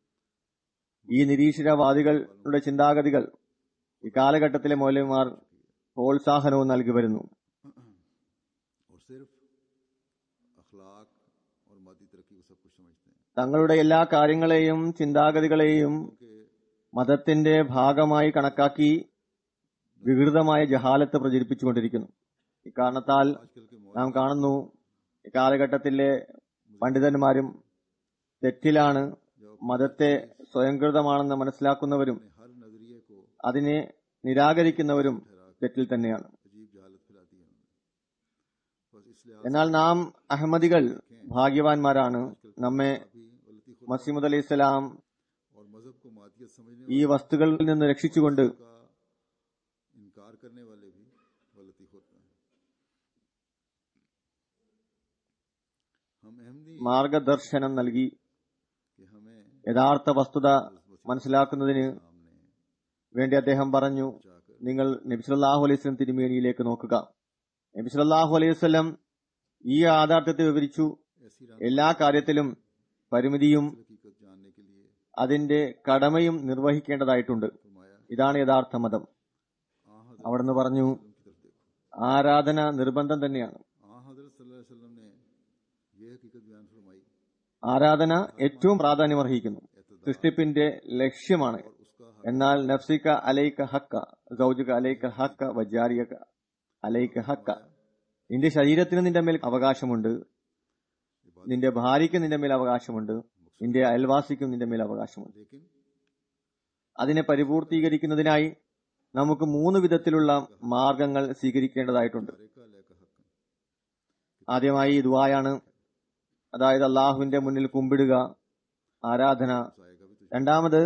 ഈ നിരീശ്വരവാദികളുടെ ചിന്താഗതികൾ ഈ കാലഘട്ടത്തിലെ മൗലവിമാർ പ്രോത്സാഹനവും നൽകി വരുന്നു और सिर्फ अखलाक और मादी तरक्की को सब कुछ समझते हैं തങ്ങളുടെ എല്ലാ കാര്യങ്ങളെയും ചിന്താഗതികളെയും कि മതത്തിന്റെ ഭാഗമായി കണക്കാക്കി വികൃതമായ ജഹാലത്ത് പ്രചരിപ്പിച്ചുകൊണ്ടിരിക്കുന്നു ഇക്കാരണത്താൽ आजकल के നാം കാണുന്നു ഈ കാലഘട്ടത്തിലെ പണ്ഡിതന്മാരും തെറ്റിലാണ് മതത്തെ സ്വയംകൃതമാണെന്ന് മനസ്സിലാക്കുന്നവരും ने हर नजरिए को അതിനെ നിരാകരിക്കുന്നവരും തെറ്റിൽ തന്നെയാണ് अजीब जहालत फैला दी है उन्होंने बस इसलिए എന്നാൽ നാം അഹമ്മദികൾ ഭാഗ്യവാന്മാരാണ് നമ്മെ अभी गलती खुद മസീമുദ് അലൈഹി സ്വലാം और मजहब को मादियत समझने ഈ वस्तुകളിൽ നിന്ന് രക്ഷിച്ചുകൊണ്ട് का इनकार करने वाले भी गलती खुद में हैं। हम अहमदी മാർഗദർശനം നൽകി कि हमें യഥാർത്ഥ വസ്തുത മനസ്സിലാക്കുന്നതിന് सामने വേണ്ടി അദ്ദേഹം പറഞ്ഞു നിങ്ങൾ നബിസ്വല്ലാഹു അലൈഹി സ്വലം തിരുമേനിയിലേക്ക് നോക്കുക നബിസ്വല്ലാഹു അലൈഹി വസല്ലം ഈ യാഥാർത്ഥ്യത്തെ വിവരിച്ചു ऐसी राम എല്ലാ കാര്യത്തിലും പരിമിതിയും हकीकत जानने के लिए അതിന്റെ കടമയും നിർവഹിക്കേണ്ടതായിട്ടുണ്ട് फरमाया ഇതാണ് യഥാർത്ഥ മതം आ हजरत അവിടുന്ന് പറഞ്ഞു की तरफ देखो ആരാധന നിർബന്ധം തന്നെയാണ് आ हजरत सल्लल्लाहु अलैहि वसल्लम ने बयान फरमाई ആരാധന ഏറ്റവും പ്രാധാന്യമർഹിക്കുന്നു സൃഷ്ടിപ്പിന്റെ ലക്ഷ്യമാണ് और उसका हक എന്നാൽ നഫ്സിക അലൈക ഹക്ക സൗജുക അലൈക ഹക്ക വജാരിയക അലൈക ഹക്ക നിന്റെ ശരീരത്തിന് നിന്റെ മേൽ അവകാശമുണ്ട് നിന്റെ ഭാര്യയ്ക്ക് നിന്റെ മേൽ അവകാശമുണ്ട് നിന്റെ അയൽവാസിക്കും നിന്റെ മേൽ അവകാശമുണ്ട് लेकिन അതിനെ പരിപൂർത്തീകരിക്കുന്നതിനായി നമുക്ക് മൂന്ന് വിധത്തിലുള്ള മാർഗങ്ങൾ സ്വീകരിക്കേണ്ടതായിട്ടുണ്ട് सारे का अलग हक ആദ്യമായി ഈ ദുആയാണ് അതായത് അള്ളാഹുവിന്റെ മുന്നിൽ കുമ്പിടുക ആരാധന आएगा भी तुझे രണ്ടാമത്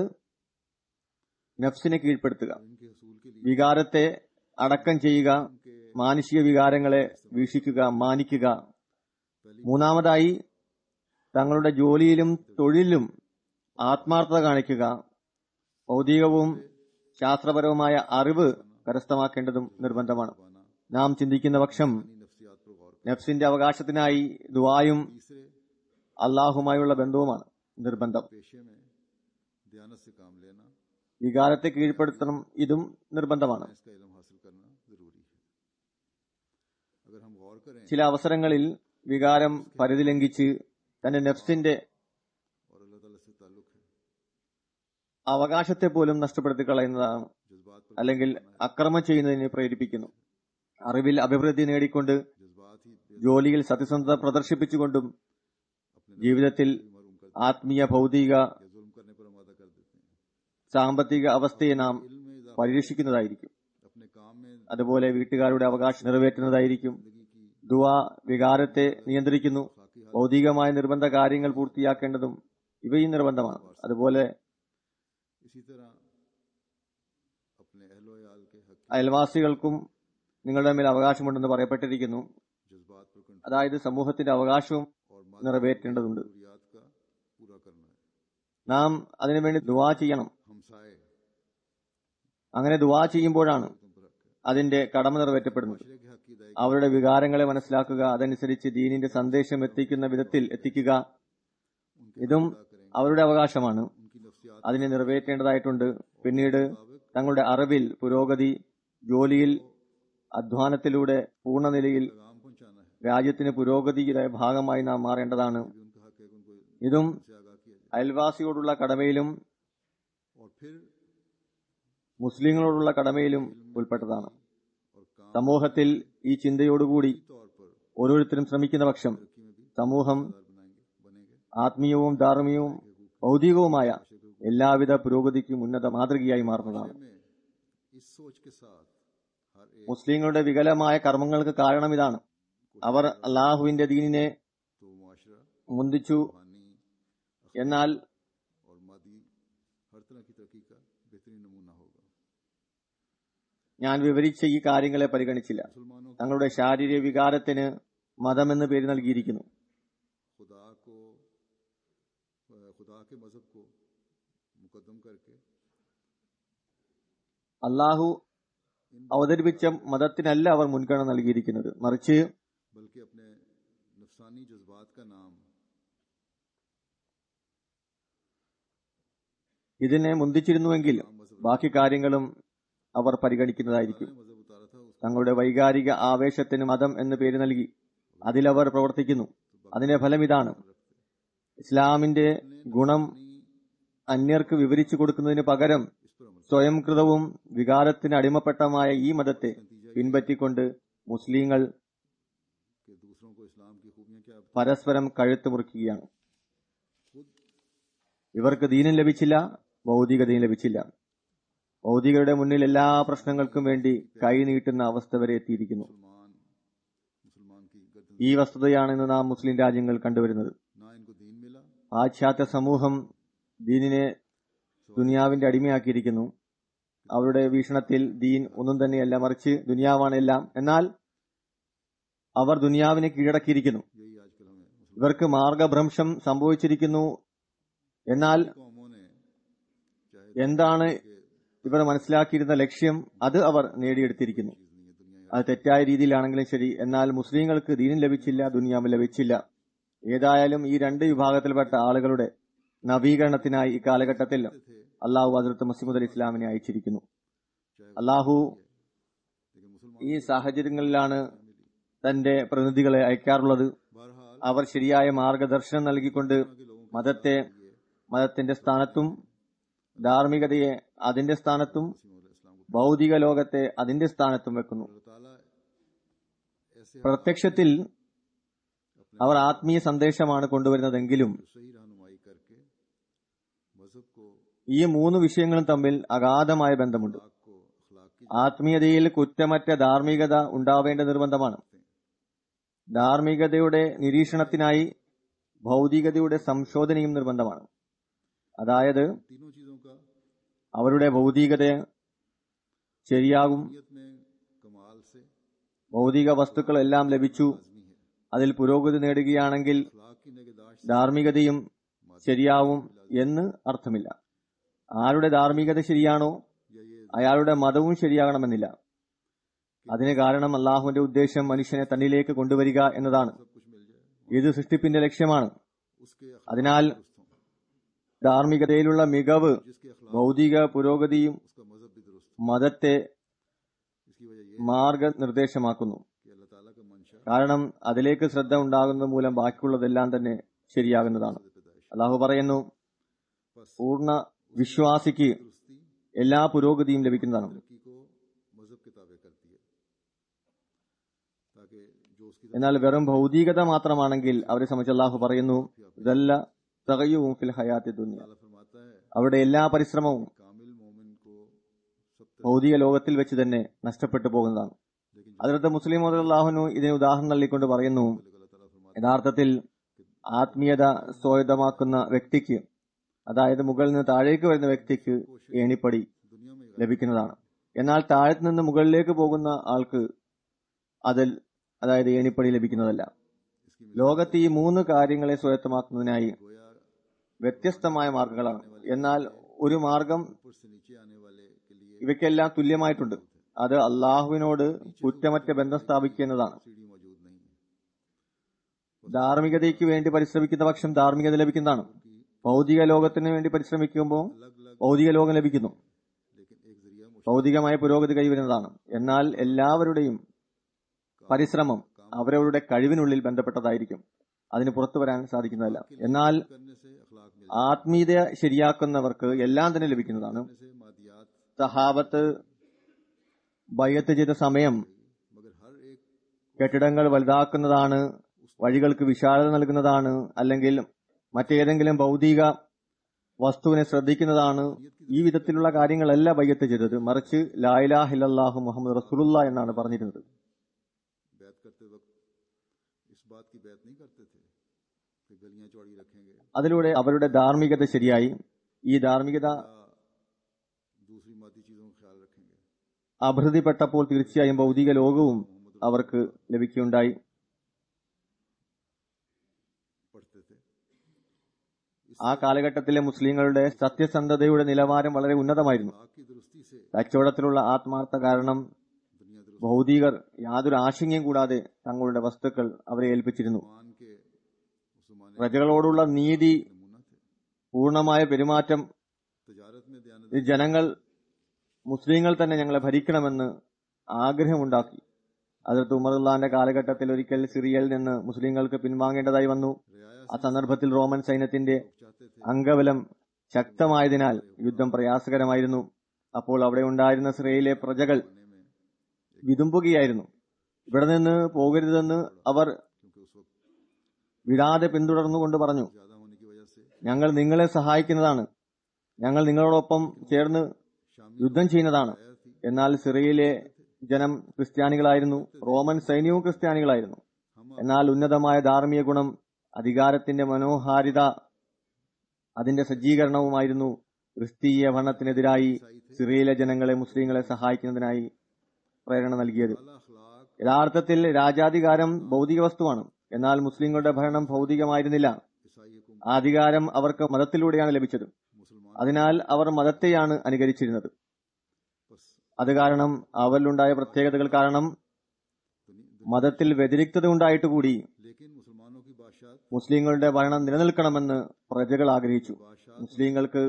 നഫ്സിനെ കീഴ്പ്പെടുത്തുക इनके हसूल के लिए വികാരത്തെ അടക്കം ചെയ്യുക മാനുഷിക വികാരങ്ങളെ വീക്ഷിക്കുക മാനിക്കുക മൂന്നാമതായി തങ്ങളുടെ ജോലിയിലും തൊഴിലിലും ആത്മാർത്ഥത കാണിക്കുക ഭൗതികവും ശാസ്ത്രപരവുമായ അറിവ് കരസ്ഥമാക്കേണ്ടതും നിർബന്ധമാണ് पाना നാം ചിന്തിക്കുന്ന പക്ഷം अपनी नफ्सियात पर गौर നഫ്സിന്റെ അവകാശത്തിനായി ദുആയും तीसरे അള്ളാഹുമായുള്ള ബന്ധവുമാണ് നിർബന്ധം पेशे में दयानत से काम लेना വികാരത്തെ കീഴ്പ്പെടുത്തണം ഇതും നിർബന്ധമാണ് इसका इल्म हासिल करना जरूरी है अगर हम गौर करें ചില അവസരങ്ങളിൽ വികാരം പരിധി ലംഘിച്ച് തന്റെ നെഫ്സിന്റെ और अल्लाह ताला से ताल्लुक है അവകാശത്തെ പോലും നഷ്ടപ്പെടുത്തി കളയുന്നതാണ് जज्बात पर അല്ലെങ്കിൽ അക്രമം ചെയ്യുന്നതിന് പ്രേരിപ്പിക്കുന്നു അറിവിൽ അഭിവൃദ്ധി നേടിക്കൊണ്ട് जज्बात ही बे- ജോലിയിൽ സത്യസന്ധത പ്രദർശിപ്പിച്ചുകൊണ്ടും अपने ജീവിതത്തിൽ मरूम कर ആത്മീയ ഭൗതിക या जुल्म करने पर आमादा कर देते हैं സാമ്പത്തിക അവസ്ഥയെ നാം इल्म में इजाफा പരിരക്ഷിക്കുന്നതായിരിക്കും अपने काम में അതുപോലെ വീട്ടുകാരുടെ അവകാശം നിറവേറ്റുന്നതായിരിക്കും जिंदगी की ദുവ വികാരത്തെ നിയന്ത്രിക്കുന്നു ഭൗതികമായ നിർബന്ധ കാര്യങ്ങൾ പൂർത്തിയാക്കേണ്ടതും ഇവയും നിർബന്ധമാണ് അതുപോലെ इसी तरह अपने अहलो याल के हक അയൽവാസികൾക്കും നിങ്ങളുടെ മേൽ അവകാശമുണ്ടെന്ന് പറയപ്പെട്ടിരിക്കുന്നു जज्बात पर कंट्रोल അതായത് സമൂഹത്തിന്റെ അവകാശവും और നിറവേറ്റേണ്ടതുണ്ട് जरूरियात का पूरा करना है നാം അതിനുവേണ്ടി ദുവാ ചെയ്യണം हमसाए അങ്ങനെ ദുവാ ചെയ്യുമ്പോഴാണ് तुम पर हक है അതിന്റെ കടമ നിറവേറ്റപ്പെടുന്നത് माशरे के हक की अदायगी അവരുടെ വികാരങ്ങളെ മനസ്സിലാക്കുക അതനുസരിച്ച് ദീനിന്റെ സന്ദേശം എത്തിക്കുന്ന വിധത്തിൽ എത്തിക്കുക ഇതും അവരുടെ അവകാശമാണ് उनकी नफ्सियात അതിനെ നിറവേറ്റേണ്ടതായിട്ടുണ്ട് പിന്നീട് തങ്ങളുടെ അറിവിൽ പുരോഗതി ജോലിയിൽ അധ്വാനത്തിലൂടെ പൂർണ്ണനിലയിൽ पैगाम पहुंचाना है രാജ്യത്തിന് പുരോഗതിയുടെ ഭാഗമായി നാം മാറേണ്ടതാണ് भी उनका हक है कि उनको ഇതും से आगाह किया जाए അയൽവാസിയോടുള്ള കടമയിലും और फिर മുസ്ലിങ്ങളോടുള്ള കടമയിലും ഉൾപ്പെട്ടതാണ് और काम സമൂഹത്തിൽ ഈ ചിന്തയോടുകൂടി के तौर पर ഓരോരുത്തരും ശ്രമിക്കുന്ന പക്ഷം तरक्की में भी സമൂഹം दार बनाएंगे बनेंगे ആത്മീയവും ധാർമ്മികവും ഭൗതികവുമായ എല്ലാവിധ പുരോഗതിക്കും ഉന്നത മാതൃകയായി മാറുന്നതാണ് में इस सोच के साथ हर एक മുസ്ലിങ്ങളുടെ വികലമായ കർമ്മങ്ങൾക്ക് കാരണം ഇതാണ് അവർ അള്ളാഹുവിന്റെ ദീനിനെ तो मुआशरा മുന്തിച്ചു रूहानी എന്നാൽ और मादी हर तरह की तरक्की का बेहतरीन नमूना होगा ഞാൻ വിവരിച്ച ഈ കാര്യങ്ങളെ പരിഗണിച്ചില്ല मुसलमानों തങ്ങളുടെ ശാരീരിക വികാരത്തിന് മതമെന്ന് പേര് നൽകിയിരിക്കുന്നു खुदा को खुदा के मजहब को मुकदम करके അള്ളാഹു അവതരിപ്പിച്ച മതത്തിനല്ല അവർ മുൻഗണന നൽകിയിരിക്കുന്നത് മറിച്ച് बल्कि अपने नफसानी जज्बात का नाम ഇതിനെ മുന്തിച്ചിരുന്നുവെങ്കിൽ ബാക്കി കാര്യങ്ങളും അവർ പരിഗണിക്കുന്നതായിരിക്കും मजहब उतारा था उसका തങ്ങളുടെ വൈകാരിക ആവേശത്തിന് മതം എന്ന് പേര് നൽകി അതിലവർ പ്രവർത്തിക്കുന്നു അതിന്റെ ഫലം ഇതാണ് ഇസ്ലാമിന്റെ ഗുണം അന്യർക്ക് വിവരിച്ചു കൊടുക്കുന്നതിന് പകരം इस पर अमल സ്വയം കൃതവും വികാരത്തിന് അടിമപ്പെട്ടമായ ഈ മതത്തെ പിൻപറ്റിക്കൊണ്ട് മുസ്ലിങ്ങൾ कि दूसरों को इस्लाम की खूबियां क्या പരസ്പരം കഴുത്ത് മുറിക്കുകയാണ് ഇവർക്ക് ദീനം ലഭിച്ചില്ല ഭൗതികതയും ലഭിച്ചില്ല ഭൗതികരുടെ മുന്നിൽ എല്ലാ പ്രശ്നങ്ങൾക്കും വേണ്ടി കൈ നീട്ടുന്ന അവസ്ഥ വരെ എത്തിയിരിക്കുന്നു मुसलमान मुसलमान की गर्दन ഈ വസ്തുതയാണ് ഇന്ന് നാം മുസ്ലിം രാജ്യങ്ങൾ കണ്ടുവരുന്നത് ना इनको दीन मिला പാശ്ചാത്യ സമൂഹം ദീനിനെ ദുനിയാവിന്റെ അടിമയാക്കിയിരിക്കുന്നു അവരുടെ വീക്ഷണത്തിൽ ദീൻ ഒന്നും തന്നെയല്ല മറിച്ച് ദുനിയാവാണ് എല്ലാം എന്നാൽ അവർ ദുനിയാവിനെ കീഴടക്കിയിരിക്കുന്നു यही आजकल हमें मुसलमान ഇവർക്ക് മാർഗഭ്രംശം സംഭവിച്ചിരിക്കുന്നു എന്നാൽ कौमों ने चाहे എന്താണ് ഇവർ മനസ്സിലാക്കിയിരുന്ന ലക്ഷ്യം അത് അവർ നേടിയെടുത്തിരിക്കുന്നു चीज नहीं है दुनिया അത് തെറ്റായ രീതിയിലാണെങ്കിലും ശരി എന്നാൽ മുസ്ലിങ്ങൾക്ക് ദീനും ലഭിച്ചില്ല ദുനിയാവും ലഭിച്ചില്ല ഏതായാലും ഈ രണ്ട് വിഭാഗത്തിൽപ്പെട്ട ആളുകളുടെ നവീകരണത്തിനായി ഈ കാലഘട്ടത്തിൽ അള്ളാഹു ഹസരത്ത് മസീമുദ് അലി ഇസ്ലാമിനെ അയച്ചിരിക്കുന്നു അള്ളാഹു लेकिन मुसलमान ഈ സാഹചര്യങ്ങളിലാണ് തന്റെ പ്രതിനിധികളെ അയക്കാറുള്ളത് बहरहाल അവർ ശരിയായ മാർഗദർശനം നൽകിക്കൊണ്ട് മതത്തെ മതത്തിന്റെ സ്ഥാനത്തും ധാർമ്മികതയെ അതിന്റെ സ്ഥാനത്തും ഭൗതിക ലോകത്തെ അതിന്റെ സ്ഥാനത്തും വെക്കുന്നു പ്രത്യക്ഷത്തിൽ അവർ ആത്മീയ സന്ദേശമാണ് കൊണ്ടുവരുന്നതെങ്കിലും ഈ മൂന്ന് വിഷയങ്ങളും തമ്മിൽ അഗാധമായ ബന്ധമുണ്ട് ആത്മീയതയിൽ കുറ്റമറ്റ ധാർമ്മികത ഉണ്ടാവേണ്ട നിർബന്ധമാണ് ധാർമ്മികതയുടെ നിരീക്ഷണത്തിനായി ഭൗതികതയുടെ സംശോധനയും നിർബന്ധമാണ് അതായത് അവരുടെ ഭൗതികത ശരിയാകും ഭൗതിക വസ്തുക്കളെല്ലാം ലഭിച്ചു അതിൽ പുരോഗതി നേടുകയാണെങ്കിൽ ധാർമ്മികതയും ശരിയാവും എന്ന് അർത്ഥമില്ല ആരുടെ ധാർമ്മികത ശരിയാണോ അയാളുടെ മതവും ശരിയാകണമെന്നില്ല അതിന് കാരണം അള്ളാഹുവിന്റെ ഉദ്ദേശം മനുഷ്യനെ തന്നിലേക്ക് കൊണ്ടുവരിക എന്നതാണ് ഇത് സൃഷ്ടിപ്പിന്റെ ലക്ഷ്യമാണ് അതിനാൽ ധാർമ്മികതയിലുള്ള മികവ് ഭൗതിക പുരോഗതിയും മതത്തെ മാർഗനിർദ്ദേശമാക്കുന്നു കാരണം അതിലേക്ക് ശ്രദ്ധ ഉണ്ടാകുന്നത് മൂലം ബാക്കിയുള്ളതെല്ലാം തന്നെ ശരിയാകുന്നതാണ് അള്ളാഹു പറയുന്നു പൂർണ്ണ വിശ്വാസിക്ക് എല്ലാ പുരോഗതിയും ലഭിക്കുന്നതാണ് എന്നാൽ വെറും ഭൗതികത മാത്രമാണെങ്കിൽ അവരെ സംബന്ധിച്ച് അള്ളാഹു പറയുന്നു ഇതല്ല തകയുവും ഫിൽ ഹയാത്തി ദുനിയ അവരുടെ എല്ലാ പരിശ്രമവും ഭൗതിക ലോകത്തിൽ വെച്ച് തന്നെ നഷ്ടപ്പെട്ടു പോകുന്നതാണ് അതിനകത്ത് മുസ്ലിം അള്ളാഹുനു ഇതിന് ഉദാഹരണം നൽകിക്കൊണ്ട് പറയുന്നു യഥാർത്ഥത്തിൽ ആത്മീയത സ്വായത്തമാക്കുന്ന വ്യക്തിക്ക് അതായത് മുകളിൽ നിന്ന് താഴേക്ക് വരുന്ന വ്യക്തിക്ക് ഏണിപ്പടി ലഭിക്കുന്നതാണ് എന്നാൽ താഴത്ത് നിന്ന് മുകളിലേക്ക് പോകുന്ന ആൾക്ക് അതിൽ അതായത് ഏണിപ്പടി ലഭിക്കുന്നതല്ല ലോകത്ത് ഈ മൂന്ന് കാര്യങ്ങളെ സ്വായത്തമാക്കുന്നതിനായി വ്യത്യസ്തമായ മാർഗങ്ങളാണ് എന്നാൽ ഒരു മാർഗം ഇവയ്ക്കെല്ലാം തുല്യമായിട്ടുണ്ട് അത് അള്ളാഹുവിനോട് കുറ്റമറ്റ ബന്ധം സ്ഥാപിക്കുക എന്നതാണ് ധാർമ്മികതയ്ക്ക് വേണ്ടി പരിശ്രമിക്കുന്ന പക്ഷം ധാർമ്മികത ലഭിക്കുന്നതാണ് ഭൗതിക ലോകത്തിന് വേണ്ടി പരിശ്രമിക്കുമ്പോൾ ഭൗതിക ലോകം ലഭിക്കുന്നു ഭൗതികമായ പുരോഗതി കൈവരുന്നതാണ് എന്നാൽ എല്ലാവരുടെയും പരിശ്രമം അവരവരുടെ കഴിവിനുള്ളിൽ ബന്ധപ്പെട്ടതായിരിക്കും അതിന് പുറത്തു വരാൻ സാധിക്കുന്നതല്ല എന്നാൽ ആത്മീയത ശരിയാക്കുന്നവർക്ക് എല്ലാം തന്നെ ലഭിക്കുന്നതാണ് സഹാബത്ത് ബയ്യത്ത് ചെയ്ത സമയം കെട്ടിടങ്ങൾ വലുതാക്കുന്നതാണ് വഴികൾക്ക് വിശാലത നൽകുന്നതാണ് അല്ലെങ്കിൽ മറ്റേതെങ്കിലും ഭൗതിക വസ്തുവിനെ ശ്രദ്ധിക്കുന്നതാണ് ഈ വിധത്തിലുള്ള കാര്യങ്ങളല്ല ബയ്യത്ത് ചെയ്തത് മറിച്ച് ലായിലാ ഹിലല്ലാഹു മുഹമ്മദ് റസൂലുള്ള എന്നാണ് പറഞ്ഞിരുന്നത് അതിലൂടെ അവരുടെ ധാർമ്മികത ശരിയായി ഈ ധാർമ്മികത അഭിവൃദ്ധിപ്പെട്ടപ്പോൾ തീർച്ചയായും ഭൗതിക ലോകവും അവർക്ക് ലഭിക്കുകയുണ്ടായി ആ കാലഘട്ടത്തിലെ മുസ്ലിങ്ങളുടെ സത്യസന്ധതയുടെ നിലവാരം വളരെ ഉന്നതമായിരുന്നു കച്ചവടത്തിലുള്ള ആത്മാർത്ഥ കാരണം ഭൗതികർ യാതൊരു ആശങ്കയും കൂടാതെ തങ്ങളുടെ വസ്തുക്കൾ അവരെ ഏൽപ്പിച്ചിരുന്നു പ്രജകളോടുള്ള നീതി പൂർണമായ പെരുമാറ്റം ഈ ജനങ്ങൾ മുസ്ലിങ്ങൾ തന്നെ ഞങ്ങളെ ഭരിക്കണമെന്ന് ആഗ്രഹമുണ്ടാക്കി അതിർത്ത് ഉമറുല്ലാന്റെ കാലഘട്ടത്തിൽ ഒരിക്കൽ സിറിയയിൽ നിന്ന് മുസ്ലിങ്ങൾക്ക് പിൻവാങ്ങേണ്ടതായി വന്നു ആ സന്ദർഭത്തിൽ റോമൻ സൈന്യത്തിന്റെ അംഗബലം ശക്തമായതിനാൽ യുദ്ധം പ്രയാസകരമായിരുന്നു അപ്പോൾ അവിടെ ഉണ്ടായിരുന്ന സിറിയയിലെ പ്രജകൾ വിതുമ്പുകയായിരുന്നു ഇവിടെ നിന്ന് പോകരുതെന്ന് അവർ വിടാതെ പിന്തുടർന്നുകൊണ്ട് പറഞ്ഞു ഞങ്ങൾ നിങ്ങളെ സഹായിക്കുന്നതാണ് ഞങ്ങൾ നിങ്ങളോടൊപ്പം ചേർന്ന് യുദ്ധം ചെയ്യുന്നതാണ് എന്നാൽ സിറിയയിലെ ജനം ക്രിസ്ത്യാനികളായിരുന്നു റോമൻ സൈന്യവും ക്രിസ്ത്യാനികളായിരുന്നു എന്നാൽ ഉന്നതമായ ധാർമ്മിക ഗുണം അധികാരത്തിന്റെ മനോഹാരിത അതിന്റെ സജ്ജീകരണവുമായിരുന്നു ക്രിസ്തീയ ഭരണത്തിനെതിരായി സിറിയയിലെ ജനങ്ങളെ മുസ്ലിങ്ങളെ സഹായിക്കുന്നതിനായി പ്രേരണ നൽകിയത് യഥാർത്ഥത്തിൽ രാജാധികാരം ഭൗതിക വസ്തുവാണ് എന്നാൽ മുസ്ലിങ്ങളുടെ ഭരണം ഭൗതികമായിരുന്നില്ല ആ അധികാരം അവർക്ക് മതത്തിലൂടെയാണ് ലഭിച്ചത് അതിനാൽ അവർ മതത്തെയാണ് അനുകരിച്ചിരുന്നത് അത് കാരണം അവരിലുണ്ടായ പ്രത്യേകതകൾ കാരണം മതത്തിൽ വ്യതിരിക്തത ഉണ്ടായിട്ട് കൂടി മുസ്ലിങ്ങളുടെ ഭരണം നിലനിൽക്കണമെന്ന് പ്രജകൾ ആഗ്രഹിച്ചു മുസ്ലിങ്ങൾക്ക്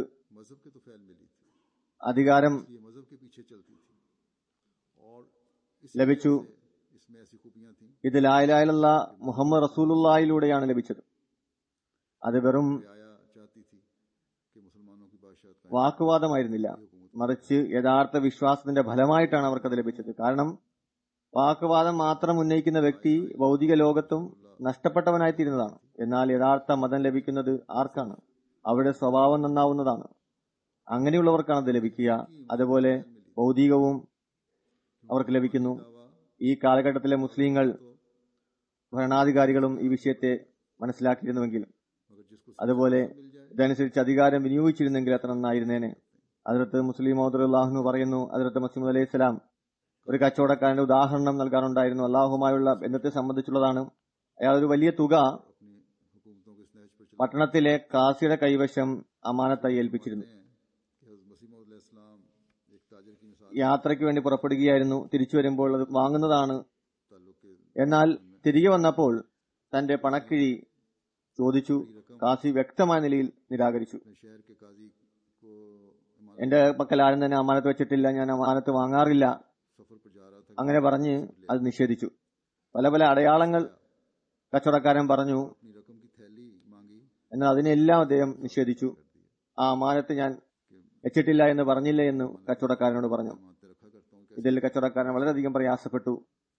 അധികാരം ലഭിച്ചു इसमें ऐसी खूबियां थीं ഇത് ലായിലായുള്ള മുഹമ്മദ് റസൂലുള്ളാഹിലൂടെയാണ് ലഭിച്ചത് അത് വെറും आया चाहती थी कि मुसलमानों की बादशाह कायम വാക്കുവാദമായിരുന്നില്ല മറിച്ച് യഥാർത്ഥ വിശ്വാസത്തിന്റെ ഫലമായിട്ടാണ് അവർക്കത് ലഭിച്ചത് കാരണം വാക്കുവാദം മാത്രം ഉന്നയിക്കുന്ന വ്യക്തി ഭൗതിക ലോകത്തും നഷ്ടപ്പെട്ടവനായിത്തീരുന്നതാണ് എന്നാൽ യഥാർത്ഥ മതം ലഭിക്കുന്നത് ആർക്കാണ് അവരുടെ സ്വഭാവം നന്നാവുന്നതാണ് അങ്ങനെയുള്ളവർക്കാണ് അത് ലഭിക്കുക അതുപോലെ ഭൗതികവും അവർക്ക് ലഭിക്കുന്നു ഈ കാലഘട്ടത്തിലെ മുസ്ലിങ്ങൾ ഭരണാധികാരികളും ഈ വിഷയത്തെ മനസ്സിലാക്കിയിരുന്നുവെങ്കിൽ मगर जिसको അതുപോലെ मिल जाए ഇതനുസരിച്ച് അധികാരം വിനിയോഗിച്ചിരുന്നെങ്കിൽ അത്ര നന്നായിരുന്നേനെ അതിർത്ത് മുസ്ലിം മോദുല്ലാഹുനു പറയുന്നു അതിർത്ത് മസീമദ് അലൈഹി സ്വലാം ഒരു കച്ചവടക്കാരന്റെ ഉദാഹരണം നൽകാറുണ്ടായിരുന്നു അള്ളാഹുമായുള്ള ബന്ധത്തെ സംബന്ധിച്ചുള്ളതാണ് അയാൾ ഒരു വലിയ തുക अपनी हुकूमतों के स्नैच पर चले പട്ടണത്തിലെ കാസിയുടെ കൈവശം അമാനത്തായി ഏൽപ്പിച്ചിരുന്നു हैं कि हज़रत मसीह मौद इस्लाम एक ताजर की मिसाल യാത്രയ്ക്ക് വേണ്ടി പുറപ്പെടുകയായിരുന്നു തിരിച്ചു വരുമ്പോൾ അത് വാങ്ങുന്നതാണ് ताल्लुक के എന്നാൽ തിരികെ വന്നപ്പോൾ തന്റെ പണക്കിഴി ചോദിച്ചു കാസി വ്യക്തമായ നിലയിൽ നിരാകരിച്ചു अपने शहर के काजी को इमारत എന്റെ പക്കൽ ആരും തന്നെ അമാനത്ത് വെച്ചിട്ടില്ല ഞാൻ അമാനത്ത് വാങ്ങാറില്ല सफर पर जा रहा था അങ്ങനെ പറഞ്ഞ് അത് നിഷേധിച്ചു പല പല അടയാളങ്ങൾ കച്ചവടക്കാരൻ പറഞ്ഞു अपनी रकम की थैली मांगी എന്നാൽ അതിനെല്ലാം അദ്ദേഹം നിഷേധിച്ചു ആ അമാനത്ത് ഞാൻ വെച്ചിട്ടില്ല എന്ന് പറഞ്ഞില്ല എന്ന് കച്ചവടക്കാരനോട് പറഞ്ഞു मानते रखा करता हूँ ഇതിൽ കച്ചവടക്കാരൻ വളരെയധികം പ്രയാസപ്പെട്ടു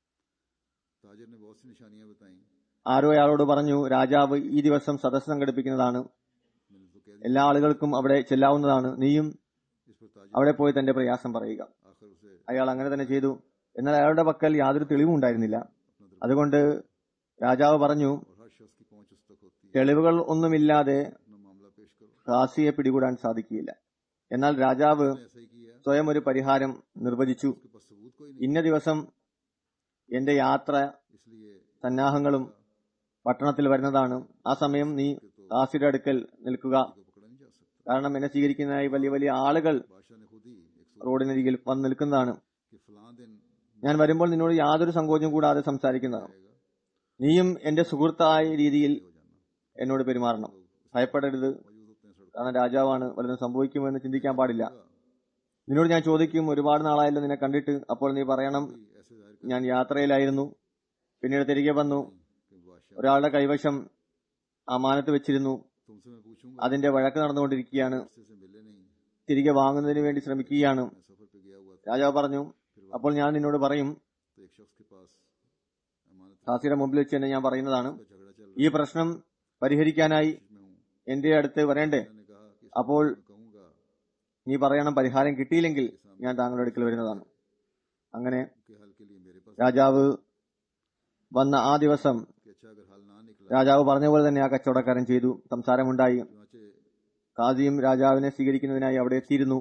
ताजर ने बहुत सी निशानियां बताई ആരോ അയാളോട് പറഞ്ഞു രാജാവ് ഈ ദിവസം സദസ്സ് സംഘടിപ്പിക്കുന്നതാണ് मैंने तो कह എല്ലാ ആളുകൾക്കും അവിടെ ചെല്ലാവുന്നതാണ് നീയും दिया इस पर ताजर അവിടെ പോയി തന്റെ പ്രയാസം പറയുക आखिर उसे അയാൾ അങ്ങനെ തന്നെ ചെയ്തു എന്നാൽ അയാളുടെ പക്കൽ യാതൊരു തെളിവും ഉണ്ടായിരുന്നില്ല അതുകൊണ്ട് രാജാവ് പറഞ്ഞു और हर शख्स की पहुंच उस तक होती है തെളിവുകൾ ഒന്നുമില്ലാതെ अपना मामला पेश करो കാസിയെ പിടികൂടാൻ സാധിക്കുകയില്ല എന്നാൽ രാജാവ് ऐसा ही किया സ്വയം ഒരു പരിഹാരം നിർവചിച്ചു उसके पास सबूत कोई नहीं ഇന്ന ദിവസം എന്റെ യാത്ര इसलिए സന്നാഹങ്ങളും പട്ടണത്തിൽ വരുന്നതാണ് ആ സമയം നീ കാസിയുടെ അടുക്കൽ നിൽക്കുക को पकड़ा नहीं जा सकता കാരണം എന്നെ സ്വീകരിക്കുന്നതിനായി വലിയ വലിയ ആളുകൾ बादशाह ने खुद ही एक सौ റോഡിനരികിൽ വന്ന് നിൽക്കുന്നതാണ് कि फलां दिन ഞാൻ വരുമ്പോൾ നിന്നോട് യാതൊരു സങ്കോചം കൂടാതെ സംസാരിക്കുന്നതാണ് നീയും എന്റെ സുഹൃത്തായ രീതിയിൽ हो जाना എന്നോട് പെരുമാറണം ഭയപ്പെടരുത് मौजूद होते हैं सड़क കാരണം രാജാവാണ് വല്ലതും സംഭവിക്കുമെന്ന് ചിന്തിക്കാൻ പാടില്ല നിന്നോട് ഞാൻ ചോദിക്കും ഒരുപാട് നാളായല്ലോ നിന്നെ കണ്ടിട്ട് അപ്പോൾ നീ പറയണം पर ऐसे जाहिर ഞാൻ യാത്രയിലായിരുന്നു പിന്നീട് തിരികെ വന്നു कि बादशाह ഒരാളുടെ കൈവശം അമാനത്ത് വെച്ചിരുന്നു तुमसे मैं पूछूंगा അതിന്റെ വഴക്ക് നടന്നുകൊണ്ടിരിക്കുകയാണ് रस्ते से मिले नहीं തിരികെ വാങ്ങുന്നതിന് വേണ്ടി ശ്രമിക്കുകയാണ് मैं सफर पे गया हुआ था രാജാവ് പറഞ്ഞു അപ്പോൾ ഞാൻ നിന്നോട് പറയും तो एक शख्स के पास अमानत കാസിയുടെ മുമ്പിൽ വെച്ച് തന്നെ ഞാൻ പറയുന്നതാണ് का झगड़ा चल ഈ പ്രശ്നം പരിഹരിക്കാനായി रहा मैं हूँ എന്റെ അടുത്ത് വരേണ്ടേ मैंने कहा कि അപ്പോൾ मैं कहूंगा നീ പറയണം പരിഹാരം കിട്ടിയില്ലെങ്കിൽ ഞാൻ താങ്കളുടെ അടുക്കൽ വരുന്നതാണ് അങ്ങനെ कि हल के लिए मेरे पास രാജാവ് വന്ന ആ ദിവസം कि अच्छा अगर हल ना निकला രാജാവ് പറഞ്ഞ പോലെ തന്നെ ആ കച്ചവടക്കാരൻ ചെയ്തു സംസാരമുണ്ടായി चुनाचे കാസിയും രാജാവിനെ സ്വീകരിക്കുന്നതിനായി അവിടെ എത്തിയിരുന്നു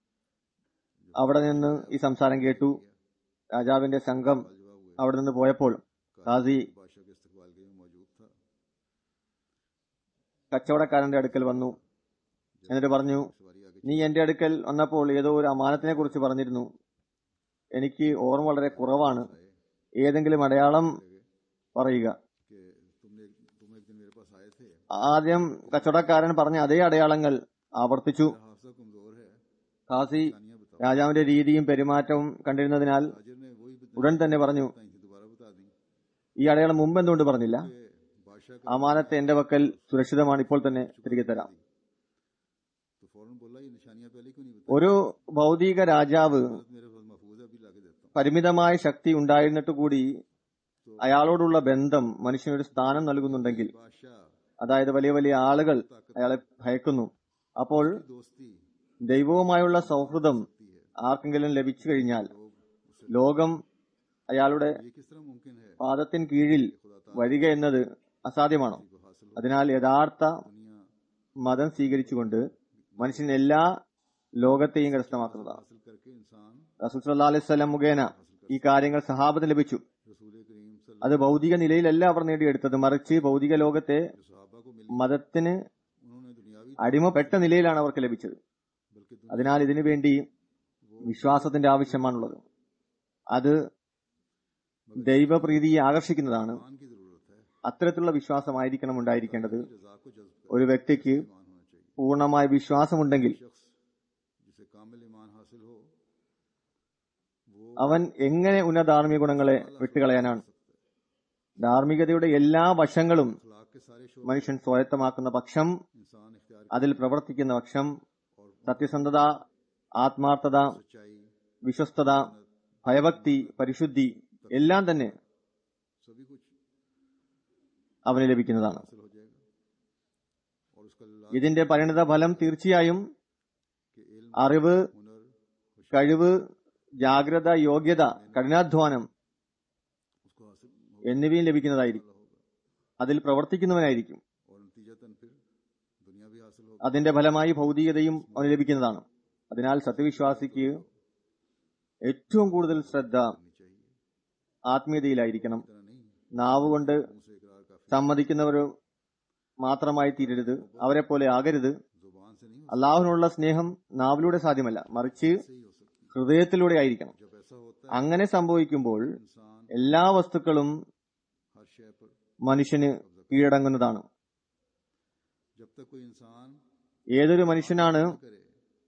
അവിടെ നിന്ന് ഈ സംസാരം കേട്ടു രാജാവിന്റെ സംഘം जवाब हुए അവിടെ നിന്ന് പോയപ്പോൾ കാസി बादशाह के इस्तकबाल के में मौजूद था കച്ചവടക്കാരന്റെ അടുക്കൽ വന്നു എന്നിട്ട് പറഞ്ഞു सवारी आगे നീ എന്റെ അടുക്കൽ വന്നപ്പോൾ ഏതോ ഒരു അമാനത്തിനെ കുറിച്ച് പറഞ്ഞിരുന്നു എനിക്ക് ഓർമ്മ വളരെ കുറവാണ് ഏതെങ്കിലും അടയാളം പറയുക कि तुमने तुम एक दिन मेरे पास आए थे ആദ്യം കച്ചവടക്കാരൻ പറഞ്ഞ അതേ അടയാളങ്ങൾ ആവർത്തിച്ചു मेरा हाफजा कमजोर है കാസി कहानियां बताओ രാജാവിന്റെ രീതിയും പെരുമാറ്റവും കണ്ടിരുന്നതിനാൽ ताजिर ने वही बताई ഉടൻ തന്നെ പറഞ്ഞു थी दोबारा बता दी ഈ അടയാളം മുമ്പ് എന്തുകൊണ്ട് പറഞ്ഞില്ല कि बादशाह का അമാനത്ത് എന്റെ പക്കൽ സുരക്ഷിതമാണ് ഇപ്പോൾ തന്നെ തിരികെ തരാം तो फौरन बोला ये निशानियां पहले क्यों नहीं बताई ഒരു ഭൗതിക രാജാവ് हालत मेरे पास महफूज है अभी लाके देता हूँ പരിമിതമായ ശക്തി ഉണ്ടായിരുന്നിട്ട് കൂടി അയാളോടുള്ള ബന്ധം മനുഷ്യനൊരു സ്ഥാനം നൽകുന്നുണ്ടെങ്കിൽ बादशाह അതായത് വലിയ വലിയ ആളുകൾ അയാളെ ഭയക്കുന്നു അപ്പോൾ की दोस्ती ദൈവവുമായുള്ള സൗഹൃദം ആർക്കെങ്കിലും ലഭിച്ചു കഴിഞ്ഞാൽ ലോകം അയാളുടെ ये किस तरह मुमकिन है പാദത്തിന് കീഴിൽ വരിക എന്നത് അസാധ്യമാണോ को हासिल हो അതിനാൽ യഥാർത്ഥ दुनिया മതം സ്വീകരിച്ചുകൊണ്ട് മനുഷ്യൻ എല്ലാ ലോകത്തെയും കരസ്ഥമാക്കുന്നതാണ് हासिल करके इंसान റസൂൽ സല്ലാ അലൈഹി സ്വലം മുഖേന ഈ കാര്യങ്ങൾ സഹാബത്തിന് ലഭിച്ചു रसूल करीम सल्लल्लाहु അത് ഭൗതിക നിലയിലല്ല അവർ നേടിയെടുത്തത് മറിച്ച് ഭൗതിക ലോകത്തെ अलैहि वसल्लम सहाबा को मिली മതത്തിന് उन्होंने दुनियावी അടിമപ്പെട്ട നിലയിലാണ് അവർക്ക് ലഭിച്ചത് बल्कि അതിനാൽ ഇതിനു വേണ്ടി വിശ്വാസത്തിന്റെ ആവശ്യമാണുള്ളത് അത് ദൈവപ്രീതിയെ ആകർഷിക്കുന്നതാണ് ईमान की जरूरत है അത്തരത്തിലുള്ള വിശ്വാസമായിരിക്കണം ഉണ്ടായിരിക്കേണ്ടത് रजा को जज्ब कर ഒരു വ്യക്തിക്ക് ईमान होना चाहिए പൂർണ്ണമായ വിശ്വാസമുണ്ടെങ്കിൽ शख्स जिसे कामिल ईमान हासिल हो वो അവൻ എങ്ങനെ ഉന്നധാർമ്മിക ഗുണങ്ങളെ വിട്ടുകളയാനാണ് ധാർമ്മികതയുടെ എല്ലാ വശങ്ങളും अखलाक के सारे शोर മനുഷ്യൻ സ്വായത്തമാക്കുന്ന പക്ഷം इंसान इख्तियार അതിൽ പ്രവർത്തിക്കുന്ന പക്ഷം സത്യസന്ധത ആത്മാർത്ഥത सच्चाई വിശ്വസ്തത ഭയഭക്തി പരിശുദ്ധി എല്ലാം തന്നെ सभी कुछ അവന് ലഭിക്കുന്നതാണ് हासिल हो जाएगा और उसका लाभ ഇതിന്റെ പരിണിത ഫലം തീർച്ചയായും के इल्म അറിവ് हुनर കഴിവ് ജാഗ്രത യോഗ്യത കഠിനാധ്വാനം उसको हासिल हो- എന്നിവയും ലഭിക്കുന്നതായിരിക്കും होगा അതിൽ പ്രവർത്തിക്കുന്നവനായിരിക്കും और नतीजतन फिर दुनिया भी हासिल होगी അതിന്റെ ഫലമായി ഭൗതികതയും അവന് ലഭിക്കുന്നതാണ് അതിനാൽ സത്യവിശ്വാസിക്ക് ഏറ്റവും കൂടുതൽ ശ്രദ്ധ करनी चाहिए ആത്മീയതയിലായിരിക്കണം इतना नहीं നാവ് കൊണ്ട് मुंह से इकरार काफी സമ്മതിക്കുന്നവർ മാത്രമായി തീരരുത് അവരെ പോലെ ആകരുത് जुबान से नहीं हो അള്ളാഹുവിനുള്ള സ്നേഹം നാവിലൂടെ സാധ്യമല്ല മറിച്ച് सकती ही हो सकती ഹൃദയത്തിലൂടെ ആയിരിക്കണം जब ऐसा होता है അങ്ങനെ സംഭവിക്കുമ്പോൾ इंसान എല്ലാ വസ്തുക്കളും हर शय पर മനുഷ്യന് കീഴടങ്ങുന്നതാണ് जब तक कोई इंसान ഏതൊരു മനുഷ്യനാണ് करे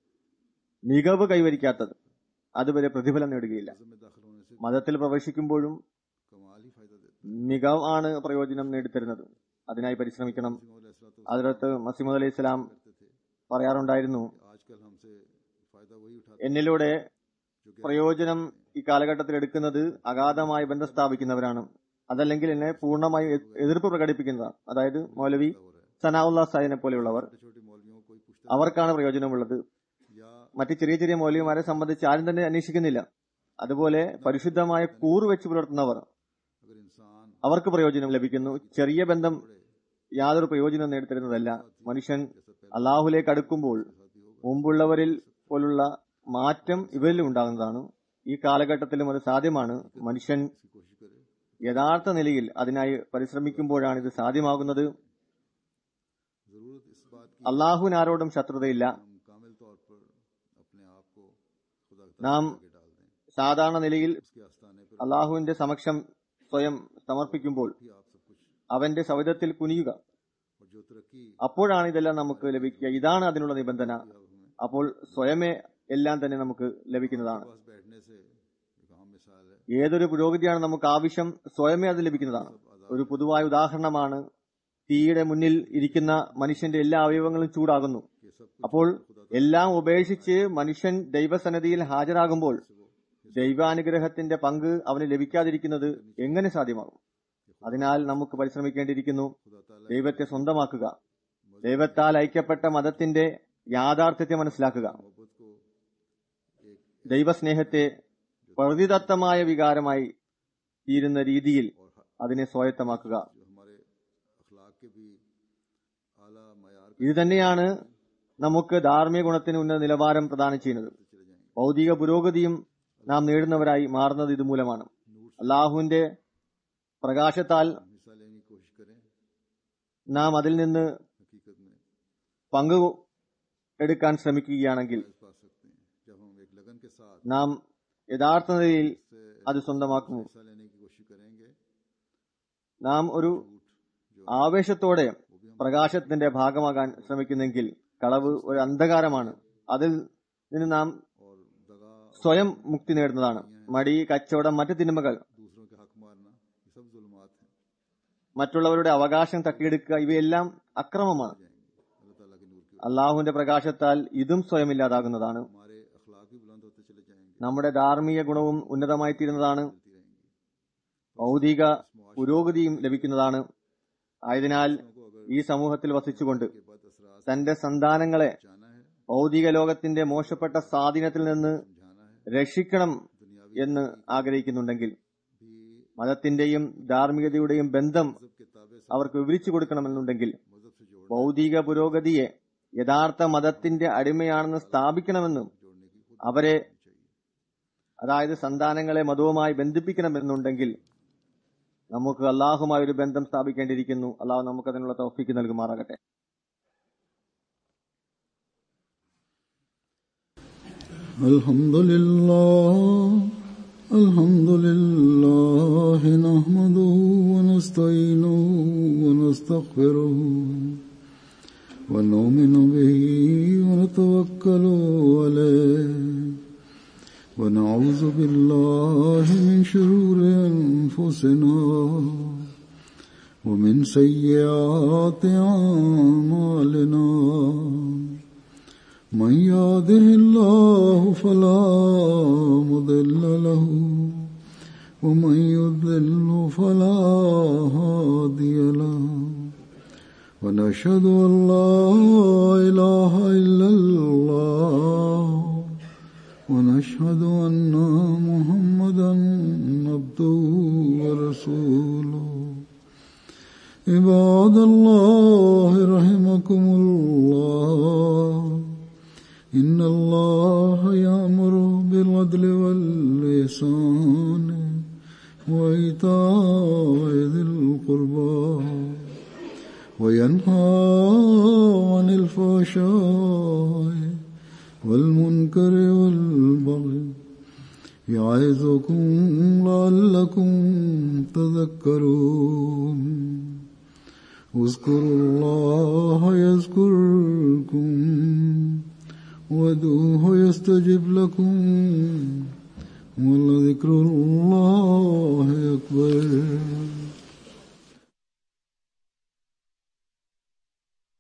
മികവ് കൈവരിക്കാത്തത് അതുവരെ പ്രതിഫലം നേടുകയില്ല मजहब में दाखिल होने से മതത്തിൽ പ്രവേശിക്കുമ്പോഴും कमाल ही फायदा देता മികവാണ് പ്രയോജനം നേടിത്തരുന്നത് അതിനായി പരിശ്രമിക്കണം है അതിലത്ത് മസീമദ് അലൈഹി ഇസ്ലാം करते थे പറയാറുണ്ടായിരുന്നു आजकल हमसे फायदा वही उठाते എന്നിലൂടെ जो कि പ്രയോജനം ഈ കാലഘട്ടത്തിൽ എടുക്കുന്നത് അഗാധമായി ബന്ധം സ്ഥാപിക്കുന്നവരാണ് അതല്ലെങ്കിൽ എന്നെ പൂർണ്ണമായി എ- എതിർപ്പ് പ്രകടിപ്പിക്കുന്നതാണ് അതായത് മൗലവി हो रहा है സനാഉല്ലാ സാഹിനെ പോലെയുള്ളവർ छोटे छोटे मौलवियों को कोई पूछता അവർക്കാണ് പ്രയോജനമുള്ളത് या മറ്റ് ചെറിയ ചെറിയ മൗലവിമാരെ സംബന്ധിച്ച് ആരും തന്നെ അന്വേഷിക്കുന്നില്ല അതുപോലെ പരിശുദ്ധമായ കൂറ് വെച്ച് പുലർത്തുന്നവർ अगर इंसान അവർക്ക് പ്രയോജനം ലഭിക്കുന്നു ചെറിയ ബന്ധം യാതൊരു പ്രയോജനം നേടിത്തരുന്നതല്ല മനുഷ്യൻ അള്ളാഹുലേക്ക് അടുക്കുമ്പോൾ മുമ്പുള്ളവരിൽ പോലുള്ള മാറ്റം ഇവരിലും ഉണ്ടാകുന്നതാണ് ഈ കാലഘട്ടത്തിലും അത് സാധ്യമാണ് മനുഷ്യൻ की कोशिश करे യഥാർത്ഥ നിലയിൽ അതിനായി പരിശ്രമിക്കുമ്പോഴാണ് ഇത് സാധ്യമാകുന്നത് जरूरत इस बात की അള്ളാഹുവിന് ആരോടും ശത്രുതയില്ല हम कामिल तौर पर अपने आप को खुदा के നാം आगे डाल दें സാധാരണ നിലയിൽ उसके आस्थाने पर അള്ളാഹുവിന്റെ സമക്ഷം സ്വയം സമർപ്പിക്കുമ്പോൾ भी आप सब कुछ അവന്റെ സവിധത്തിൽ കുനിയുക और जो तरक्की അപ്പോഴാണ് ഇതെല്ലാം നമുക്ക് ലഭിക്കുക ഇതാണ് അതിനുള്ള നിബന്ധന अब हमें അപ്പോൾ സ്വയമേ എല്ലാം തന്നെ നമുക്ക് ലഭിക്കുന്നതാണ് पास बैठने से एक आम मिसाल है ഏതൊരു പുരോഗതിയാണ് നമുക്ക് ആവശ്യം സ്വയമേ അത് ലഭിക്കുന്നതാണ് ഒരു പൊതുവായ ഉദാഹരണമാണ് തീയുടെ മുന്നിൽ ഇരിക്കുന്ന മനുഷ്യന്റെ എല്ലാ അവയവങ്ങളും ചൂടാകുന്നു कि सब അപ്പോൾ എല്ലാം ഉപേക്ഷിച്ച് മനുഷ്യൻ ദൈവസന്നിധിയിൽ ഹാജരാകുമ്പോൾ ദൈവാനുഗ്രഹത്തിന്റെ പങ്ക് അവന് ലഭിക്കാതിരിക്കുന്നത് എങ്ങനെ സാധ്യമാകും അതിനാൽ നമുക്ക് പരിശ്രമിക്കേണ്ടിയിരിക്കുന്നു खुदा ताला ദൈവത്തെ സ്വന്തമാക്കുക ദൈവത്താൽ ഐക്യപ്പെട്ട മതത്തിന്റെ യാഥാർത്ഥ്യത്തെ മനസ്സിലാക്കുക मोहब्बत को एक ദൈവസ്നേഹത്തെ പ്രതിദത്തമായ വികാരമായി തീരുന്ന രീതിയിൽ और ह- അതിനെ സ്വായത്തമാക്കുക जो हमारे अखलाक के भी आला मैार ഇത് തന്നെയാണ് നമുക്ക് ധാർമ്മിക ഗുണത്തിന് ഉന്നത നിലവാരം പ്രദാനം ചെയ്യുന്നത് चले जाएंगे ഭൗതിക പുരോഗതിയും നാം നേടുന്നവരായി മാറുന്നത് ഇതുമൂലമാണ് അള്ളാഹുവിന്റെ പ്രകാശത്താൽ हम हिस्सा लेने की कोशिश करें നാം അതിൽ നിന്ന് हकीकत में പങ്കു എടുക്കാൻ ശ്രമിക്കുകയാണെങ്കിൽ फैज पा सकते हैं जब हम एक लगन के साथ നാം യഥാർത്ഥ നിലയിൽ से അത് സ്വന്തമാക്കുന്നു हिस्सा लेने की कोशिश करेंगे നാം ഒരു जो ആവേശത്തോടെ പ്രകാശത്തിന്റെ ഭാഗമാകാൻ ശ്രമിക്കുന്നെങ്കിൽ കളവ് ഒരു അന്ധകാരമാണ് അതിൽ നിന്ന് നാം और दगा സ്വയം മുക്തി നേടുന്നതാണ് മടി കച്ചവടം മറ്റു തിന്മകൾ दूसरों के हक मारना ये सब जुल्मात हैं മറ്റുള്ളവരുടെ അവകാശം തട്ടിയെടുക്കുക ഇവയെല്ലാം അക്രമമാണ് जाएंगे अल्लाह ताला के नूर की അള്ളാഹുവിന്റെ പ്രകാശത്താൽ ഇതും സ്വയം ഇല്ലാതാകുന്നതാണ് हमारे अखलाक भी बुलंद होते चले जाएंगे നമ്മുടെ ധാർമ്മിക ഗുണവും ഉന്നതമായി തീരുന്നതാണ് चलती रहेंगी ഭൗതിക പുരോഗതിയും ലഭിക്കുന്നതാണ് ആയതിനാൽ को अगर ഈ സമൂഹത്തിൽ വസിച്ചുകൊണ്ട് के बाद असरात തന്റെ സന്താനങ്ങളെ जाना है ഭൗതിക ലോകത്തിന്റെ മോശപ്പെട്ട സ്വാധീനത്തിൽ നിന്ന് समझाना है രക്ഷിക്കണം दुनियावी എന്ന് ആഗ്രഹിക്കുന്നുണ്ടെങ്കിൽ भी മതത്തിന്റെയും ധാർമ്മികതയുടെയും ബന്ധം मजहब के ताबे से അവർക്ക് വിവരിച്ചു കൊടുക്കണമെന്നുണ്ടെങ്കിൽ मजहब से जोड़ ഭൗതിക പുരോഗതിയെ യഥാർത്ഥ മതത്തിന്റെ അടിമയാണെന്ന് സ്ഥാപിക്കണമെന്നും जोड़ने की खुद അവരെ चाहिए അതായത് സന്താനങ്ങളെ മതവുമായി ബന്ധിപ്പിക്കണമെന്നുണ്ടെങ്കിൽ നമുക്ക് അള്ളാഹുമായി ഒരു ബന്ധം സ്ഥാപിക്കേണ്ടിയിരിക്കുന്നു അള്ളാഹു നമുക്ക് അതിനുള്ള തൗഫീക്ക് നൽകുമാറാകട്ടെ الحمد لله الحمد لله نحمده ونستعينه ونستغفره ونؤمن به ونتوكل عليه ونعوذ بالله ومن سيئات أعمالنا من يهده الله فلا مضل له ومن يضلل فلا هادي له ونشهد أن لا إله إلا الله ونشهد أن محمدا عبده ورسوله عباد الله رحمكم الله إن الله يأمر بالعدل واللسان وإيتاء ذي القربى وينهى عن الفحشاء والمنكر والبغي يعظكم لعلكم تذكرون اذكروا الله يذكركم وادعوه يستجب لكم ولذكر الله أكبر